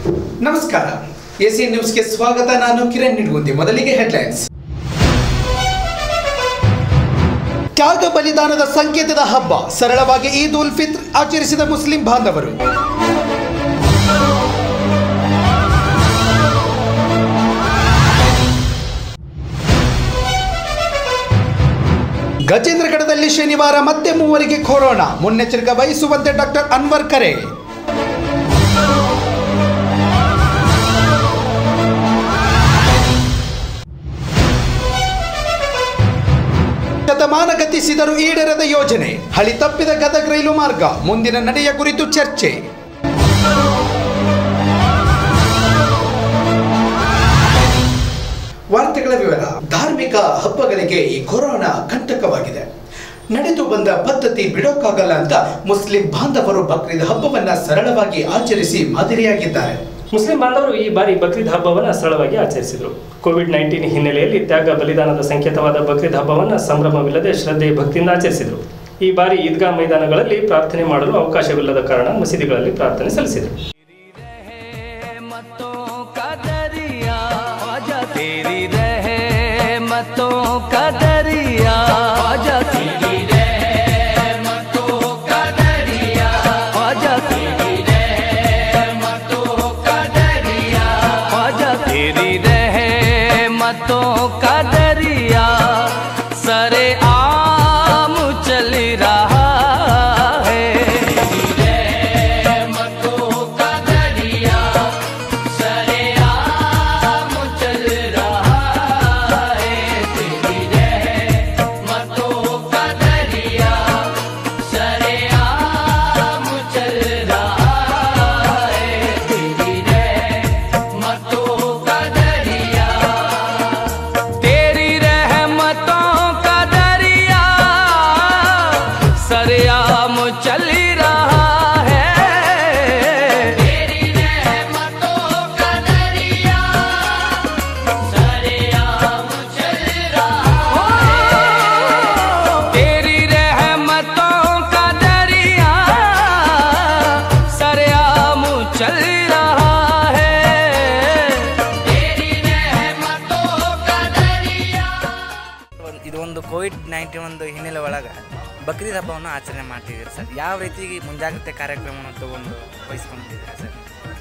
ನಮಸ್ಕಾರ ಎಸಿ ನ್ಯೂಸ್ಗೆ ಸ್ವಾಗತ ನಾನು ಕಿರಣ್ ನಿಡ್ಗುಂದಿ ಮೊದಲಿಗೆ ಹೆಡ್ಲೈನ್ಸ್ ತ್ಯಾಗ ಬಲಿದಾನದ ಸಂಕೇತದ ಹಬ್ಬ ಸರಳವಾಗಿ ಈದ್ ಉಲ್ ಫಿತ್ರ್ ಆಚರಿಸಿದ ಮುಸ್ಲಿಂ ಬಾಂಧವರು ಗಜೇಂದ್ರಗಢದಲ್ಲಿ ಶನಿವಾರ ಮತ್ತೆ ಮೂವರಿಗೆ ಕೊರೋನಾ ಮುನ್ನೆಚ್ಚರಿಕೆ ವಹಿಸುವಂತೆ ಡಾಕ್ಟರ್ ಅನ್ವರ್ ಕರೆ ಶತಮಾನ ಗತಿಸಿದರೂ ಈಡೇರದ ಯೋಜನೆ ಹಳಿ ತಪ್ಪಿದ ಗದಗ ರೈಲು ಮಾರ್ಗ ಮುಂದಿನ ನಡೆಯ ಕುರಿತು ಚರ್ಚೆ ವಾರ್ತೆಗಳ ವಿವರ ಧಾರ್ಮಿಕ ಹಬ್ಬಗಳಿಗೆ ಈ ಕೊರೋನಾ ಕಂಟಕವಾಗಿದೆ ನಡೆದು ಬಂದ ಪದ್ಧತಿ ಬಿಡೋಕ್ಕಾಗಲ್ಲ ಅಂತ ಮುಸ್ಲಿಂ ಬಾಂಧವರು ಬಕ್ರೀದ್ ಹಬ್ಬವನ್ನ ಸರಳವಾಗಿ ಆಚರಿಸಿ ಮಾದರಿಯಾಗಿದ್ದಾರೆ ಮುಸ್ಲಿಂ ಬಾಂಧವರು ಈ ಬಾರಿ ಬಕ್ರೀದ್ ಹಬ್ಬವನ್ನು ಸರಳವಾಗಿ ಆಚರಿಸಿದರು ಕೋವಿಡ್ ನೈನ್ಟೀನ್ ಹಿನ್ನೆಲೆಯಲ್ಲಿ ತ್ಯಾಗ ಬಲಿದಾನದ ಸಂಕೇತವಾದ ಬಕ್ರೀದ್ ಹಬ್ಬವನ್ನು ಸಂಭ್ರಮವಿಲ್ಲದೆ ಶ್ರದ್ಧೆ ಭಕ್ತಿಯಿಂದ ಆಚರಿಸಿದರು ಈ ಬಾರಿ ಈದ್ಗಾ ಮೈದಾನಗಳಲ್ಲಿ ಪ್ರಾರ್ಥನೆ ಮಾಡಲು ಅವಕಾಶವಿಲ್ಲದ ಕಾರಣ ಮಸೀದಿಗಳಲ್ಲಿ ಪ್ರಾರ್ಥನೆ ಸಲ್ಲಿಸಿದರು रहमतों का दरिया आजा तेरी रहमतों का दरिया आजा तेरी रहमतों का दरिया आजा तेरी रहमतों का दरिया आजा तेरी रहमतों का दरिया सरे आम चल रहा है रहमतों का दरिया सरे आम चल रहा है तेरी रहमतों का दरिया सरे आम चल रहा है तेरी रहमतों का दरिया तेरी रहमतों का दरिया सरेआम चल रहा है तेरी रहमतों का दरिया सरेआम चल रहा है तेरी रहमतों का दरिया सरेआम चल रहा है तेरी रहमतों का दरिया ಒಂದು- ಇದು ಒಂದು ಕೋವಿಡ್ ನೈನ್ಟೀನ್ ಒಂದು ಹಿನ್ನೆಲೆ ಒಳಗೆ ಬಕ್ರೀದ್ ಹಬ್ಬವನ್ನು ಆಚರಣೆ ಮಾಡ್ತಿದ್ದೀರಿ ಸರ್ ಯಾವ ರೀತಿ ಮುಂಜಾಗ್ರತೆ ಕಾರ್ಯಕ್ರಮವನ್ನು ತಗೊಂಡು ವಹಿಸ್ಕೊಂಡಿದ್ದೀರಾ ಸರ್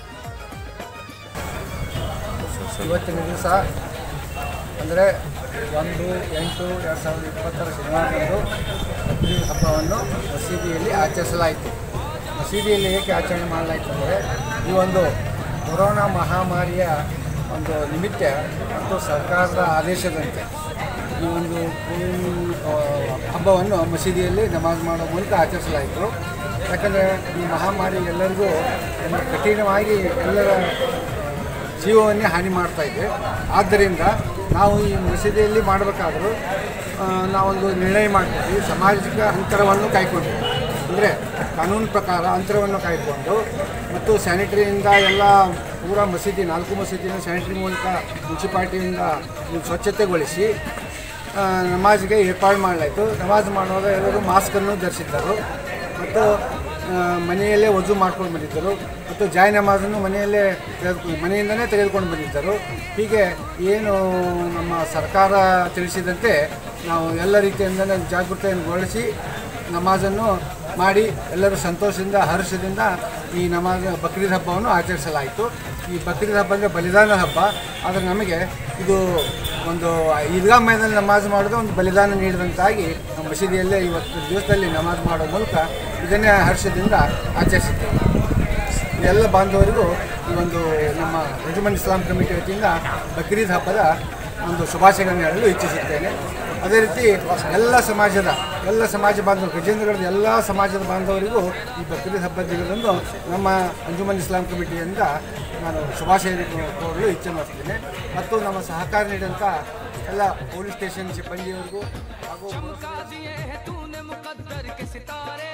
ಇವತ್ತಿನ ದಿವಸ ಅಂದರೆ ಒಂದು ಎಂಟು ಎರಡು ಸಾವಿರದ ಇಪ್ಪತ್ತರ ಶನಿವಾರದಂದು ಬಕ್ರೀದ್ ಹಬ್ಬವನ್ನು ಮಸೀದಿಯಲ್ಲಿ ಆಚರಿಸಲಾಯಿತು ಮಸೀದಿಯಲ್ಲಿ ಏಕೆ ಆಚರಣೆ ಮಾಡಲಾಯಿತು ಅಂದರೆ ಈ ಒಂದು ಕೊರೋನಾ ಮಹಾಮಾರಿಯ ಒಂದು ನಿಮಿತ್ತ ಮತ್ತು ಸರ್ಕಾರದ ಆದೇಶದಂತೆ ಈ ಒಂದು ಕೋವಿಡ್, ಆ, ಹಬ್ಬವನ್ನು ಮಸೀದಿಯಲ್ಲಿ ನಮಾಜ್ ಮಾಡೋ ಮೂಲಕ ಆಚರಿಸಲಾಯಿತು ಯಾಕಂದರೆ ಈ ಮಹಾಮಾರಿ ಎಲ್ಲರಿಗೂ ಒಂದು ಕಠಿಣವಾಗಿ ಎಲ್ಲರ ಜೀವವನ್ನೇ ಹಾನಿ ಮಾಡ್ತಾ ಇದೆ ಆದ್ದರಿಂದ ನಾವು ಈ ಮಸೀದಿಯಲ್ಲಿ ಮಾಡಬೇಕಾದ್ರೂ ಆ, ನಾವೊಂದು ನಿರ್ಣಯ ಮಾಡ್ತೀವಿ ಸಾಮಾಜಿಕ ಅಂತರವನ್ನು ಕಾಯ್ಕೊಂಡು ಅಂದರೆ ಕಾನೂನು ಪ್ರಕಾರ ಅಂತರವನ್ನು ಕಾಯ್ಕೊಂಡು ಮತ್ತು ಸ್ಯಾನಿಟರಿಯಿಂದ ಎಲ್ಲ ಪೂರ ಮಸೀದಿ ನಾಲ್ಕು ಮಸೀದಿನ ಸ್ಯಾನಿಟರಿ ಮೂಲಕ ಮುನ್ಸಿಪಾಲ್ಟಿಯಿಂದ ಸ್ವಚ್ಛತೆಗೊಳಿಸಿ ಆ, ನಮಾಜ್ಗೆ ಏರ್ಪಾಡು ಮಾಡಲಾಯಿತು ನಮಾಜ್ ಮಾಡುವಾಗ ಎಲ್ಲರೂ ಮಾಸ್ಕನ್ನು ಧರಿಸಿದ್ದರು ಮತ್ತು ಆ, ಮನೆಯಲ್ಲೇ ವಜು ಮಾಡ್ಕೊಂಡು ಬಂದಿದ್ದರು ಮತ್ತು ಜಾಯ್ ನಮಾಜನ್ನು ಮನೆಯಲ್ಲೇ ತೆಗೆದುಕೊಂಡು ಮನೆಯಿಂದಲೇ ತೆಗೆದುಕೊಂಡು ಬಂದಿದ್ದರು ಹೀಗೆ ಏನು ನಮ್ಮ ಸರ್ಕಾರ ತಿಳಿಸಿದಂತೆ ನಾವು ಎಲ್ಲ ರೀತಿಯಿಂದ ಜಾಗೃತೆಗೊಳಿಸಿ ನಮಾಜನ್ನು ಮಾಡಿ ಎಲ್ಲರೂ ಸಂತೋಷದಿಂದ ಹರ್ಷದಿಂದ ಈ ನಮಾಜ್ ಬಕ್ರೀದ್ ಹಬ್ಬವನ್ನು ಆಚರಿಸಲಾಯಿತು ಈ ಬಕ್ರೀದ್ ಹಬ್ಬ ಅಂದರೆ ಬಲಿದಾನ ಹಬ್ಬ ಆದರೆ ನಮಗೆ ಇದು ಒಂದು ಈದ್ಗಾ ಮೈದಾನ ನಮಾಜ್ ಮಾಡೋದು ಒಂದು ಬಲಿದಾನ ನೀಡಿದಂತಾಗಿ ನಮ್ಮ ಮಸೀದಿಯಲ್ಲೇ ಇವತ್ತು ದಿವಸದಲ್ಲಿ ನಮಾಜ್ ಮಾಡೋ ಮೂಲಕ ಇದನ್ನೇ ಹರ್ಷದಿಂದ ಆಚರಿಸುತ್ತೇವೆ ಎಲ್ಲ ಬಾಂಧವರಿಗೂ ಈ ಒಂದು ನಮ್ಮ ರುಜುಮನ್ ಇಸ್ಲಾಂ ಕಮಿಟಿ ವತಿಯಿಂದ ಬಕ್ರೀದ್ ಹಬ್ಬದ ಒಂದು ಶುಭಾಶಯಗಳನ್ನು ಹೇಳಲು ಇಚ್ಛಿಸುತ್ತೇನೆ ಅದೇ ರೀತಿ ಎಲ್ಲ ಸಮಾಜದ ಎಲ್ಲ ಸಮಾಜ ಬಾಂಧವರು ಗಜೇಂದ್ರಗಢದ ಎಲ್ಲ ಸಮಾಜದ ಬಾಂಧವರಿಗೂ ಈ ಬಕ್ರೀದ್ ಹಬ್ಬದ ದಿನದಂದು ನಮ್ಮ ಅಂಜುಮನ್ ಇಸ್ಲಾಂ ಕಮಿಟಿಯಿಂದ ನಾನು ಶುಭಾಶಯ ಕೋರಲು ಇಚ್ಛೆ ಮಾಡ್ತೇನೆ ಮತ್ತು ನಮ್ಮ ಸಹಕಾರ ನೀಡಿದಂಥ ಎಲ್ಲ ಪೊಲೀಸ್ ಸ್ಟೇಷನ್ ಸಿಬ್ಬಂದಿಯವರಿಗೂ ಹಾಗೂ चमका दिए हैं तूने मुकद्दर के सितारे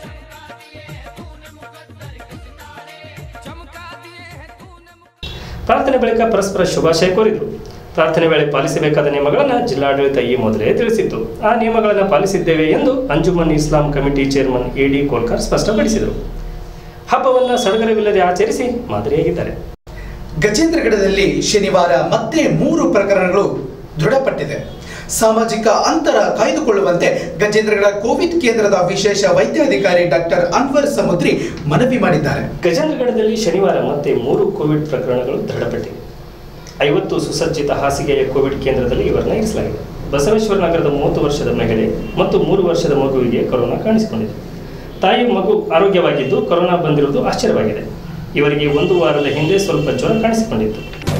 चमका दिए हैं तूने ಪ್ರಾರ್ಥನೆ ಬಳಿಕ ಪರಸ್ಪರ ಶುಭಾಶಯ ಕೋರಿದರು ಪ್ರಾರ್ಥನೆ ವೇಳೆ ಪಾಲಿಸಬೇಕಾದ ನಿಯಮಗಳನ್ನು ಜಿಲ್ಲಾಡಳಿತ ಈ ಮೊದಲೇ ತಿಳಿಸಿತ್ತು ಆ ನಿಯಮಗಳನ್ನು ಪಾಲಿಸಿದ್ದೇವೆ ಎಂದು Anjuman Islam committee chairman A D Kolkar ಸ್ಪಷ್ಟಪಡಿಸಿದರು ಹಬ್ಬವನ್ನು ಸಡಗರವಿಲ್ಲದೆ ಆಚರಿಸಿ ಮಾದರಿಯಾಗಿದ್ದಾರೆ ಗಜೇಂದ್ರಗಢದಲ್ಲಿ ಶನಿವಾರ ಮತ್ತೆ ಮೂರು ಪ್ರಕರಣಗಳು ದೃಢಪಟ್ಟಿದೆ ಸಾಮಾಜಿಕ ಅಂತರ ಕಾಯ್ದುಕೊಳ್ಳುವಂತೆ ಗಜೇಂದ್ರಗಢ ಕೋವಿಡ್ ಕೇಂದ್ರದ ವಿಶೇಷ ವೈದ್ಯಾಧಿಕಾರಿ ಡಾಕ್ಟರ್ ಅನ್ವರ್ ಸಮುದ್ರಿ ಮನವಿ ಮಾಡಿದ್ದಾರೆ ಗಜೇಂದ್ರಗಢದಲ್ಲಿ ಶನಿವಾರ ಮತ್ತೆ ಮೂರು ಕೋವಿಡ್ ಪ್ರಕರಣಗಳು ದೃಢಪಟ್ಟಿವೆ ಐವತ್ತು ಸುಸಜ್ಜಿತ ಹಾಸಿಗೆಯ ಕೋವಿಡ್ ಕೇಂದ್ರದಲ್ಲಿ ಇವರನ್ನ ಇರಿಸಲಾಗಿದೆ ಬಸವೇಶ್ವರ ನಗರದ ಮೂವತ್ತು ವರ್ಷದ ಮಹಿಳೆ ಮತ್ತು ಮೂರು ವರ್ಷದ ಮಗುವಿಗೆ ಕೊರೋನಾ ಕಾಣಿಸಿಕೊಂಡಿದೆ ತಾಯಿ ಮಗು ಆರೋಗ್ಯವಾಗಿದ್ದು ಕೊರೋನಾ ಬಂದಿರುವುದು ಆಶ್ಚರ್ಯವಾಗಿದೆ ಇವರಿಗೆ ಒಂದು ವಾರದ ಹಿಂದೆ ಸ್ವಲ್ಪ ಜ್ವರ ಕಾಣಿಸಿಕೊಂಡಿತ್ತು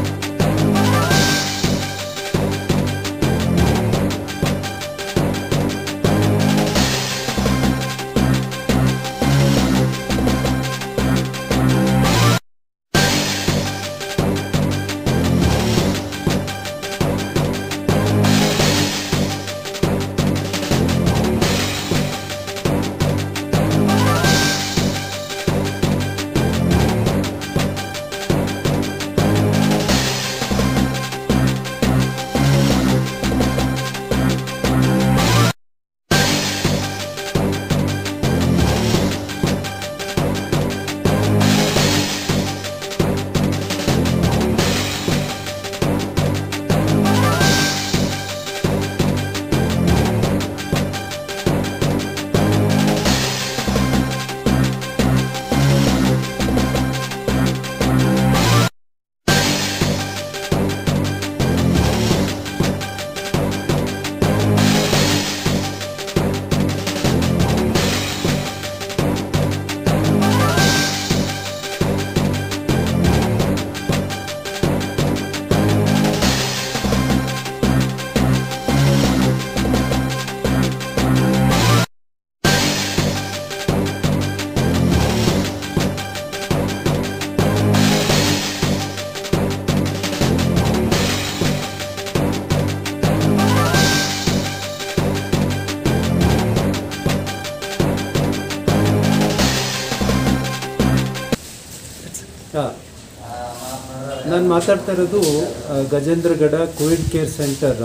ನಾನು ಮಾತಾಡ್ತಾ ಇರೋದು ಆ, ಗಜೇಂದ್ರಗಢ ಕೋವಿಡ್ ಕೇರ್ ಸೆಂಟರ್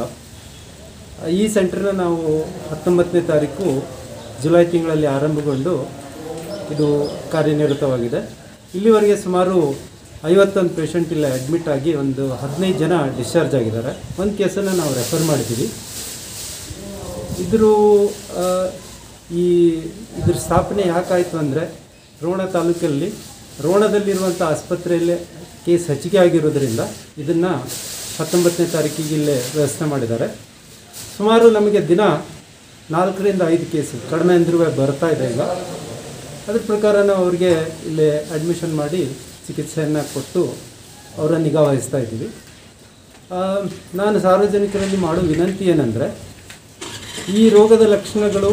ಈ ಸೆಂಟರ್ನ ನಾವು ಹತ್ತೊಂಬತ್ತನೇ ತಾರೀಕು ಜುಲೈ ತಿಂಗಳಲ್ಲಿ ಆರಂಭಗೊಂಡು ಇದು ಕಾರ್ಯನಿರತವಾಗಿದೆ ಇಲ್ಲಿವರೆಗೆ ಸುಮಾರು ಐವತ್ತೊಂದು ಪೇಷಂಟ್ ಇಲ್ಲ ಅಡ್ಮಿಟ್ ಆಗಿ ಒಂದು ಹದಿನೈದು ಜನ ಡಿಸ್ಚಾರ್ಜ್ ಆಗಿದ್ದಾರೆ ಒಂದು ಕೇಸನ್ನು ನಾವು ರೆಫರ್ ಮಾಡಿದ್ದೀವಿ ಇದ್ರ ಆ, ಈ ಇದ್ರ ಸ್ಥಾಪನೆ ಯಾಕಾಯಿತು ಅಂದರೆ ರೋಣ ತಾಲೂಕಲ್ಲಿ ರೋಣದಲ್ಲಿರುವಂಥ ಆಸ್ಪತ್ರೆಯಲ್ಲೇ ಕೇಸ್ ಹೆಚ್ಚಿಗೆ ಆಗಿರೋದ್ರಿಂದ ಇದನ್ನು ಹತ್ತೊಂಬತ್ತನೇ ತಾರೀಕಿಗೆ ಇಲ್ಲೇ ವ್ಯವಸ್ಥೆ ಮಾಡಿದ್ದಾರೆ ಸುಮಾರು ನಮಗೆ ದಿನ ನಾಲ್ಕರಿಂದ ಐದು ಕೇಸು ಕಡಿಮೆ ಅಂದ್ರೂ ಬರ್ತಾ ಇದೆ ಈಗ ಅದ್ರ ಪ್ರಕಾರ ನಾವು ಅವ್ರಿಗೆ ಇಲ್ಲೇ ಅಡ್ಮಿಷನ್ ಮಾಡಿ ಚಿಕಿತ್ಸೆಯನ್ನು ಕೊಟ್ಟು ಅವರ ನಿಗಾ ವಹಿಸ್ತಾ ಇದ್ದೀವಿ ಆ, ನಾನು ಸಾರ್ವಜನಿಕರಲ್ಲಿ ಮಾಡೋ ವಿನಂತಿ ಏನಂದರೆ ಈ ರೋಗದ ಲಕ್ಷಣಗಳು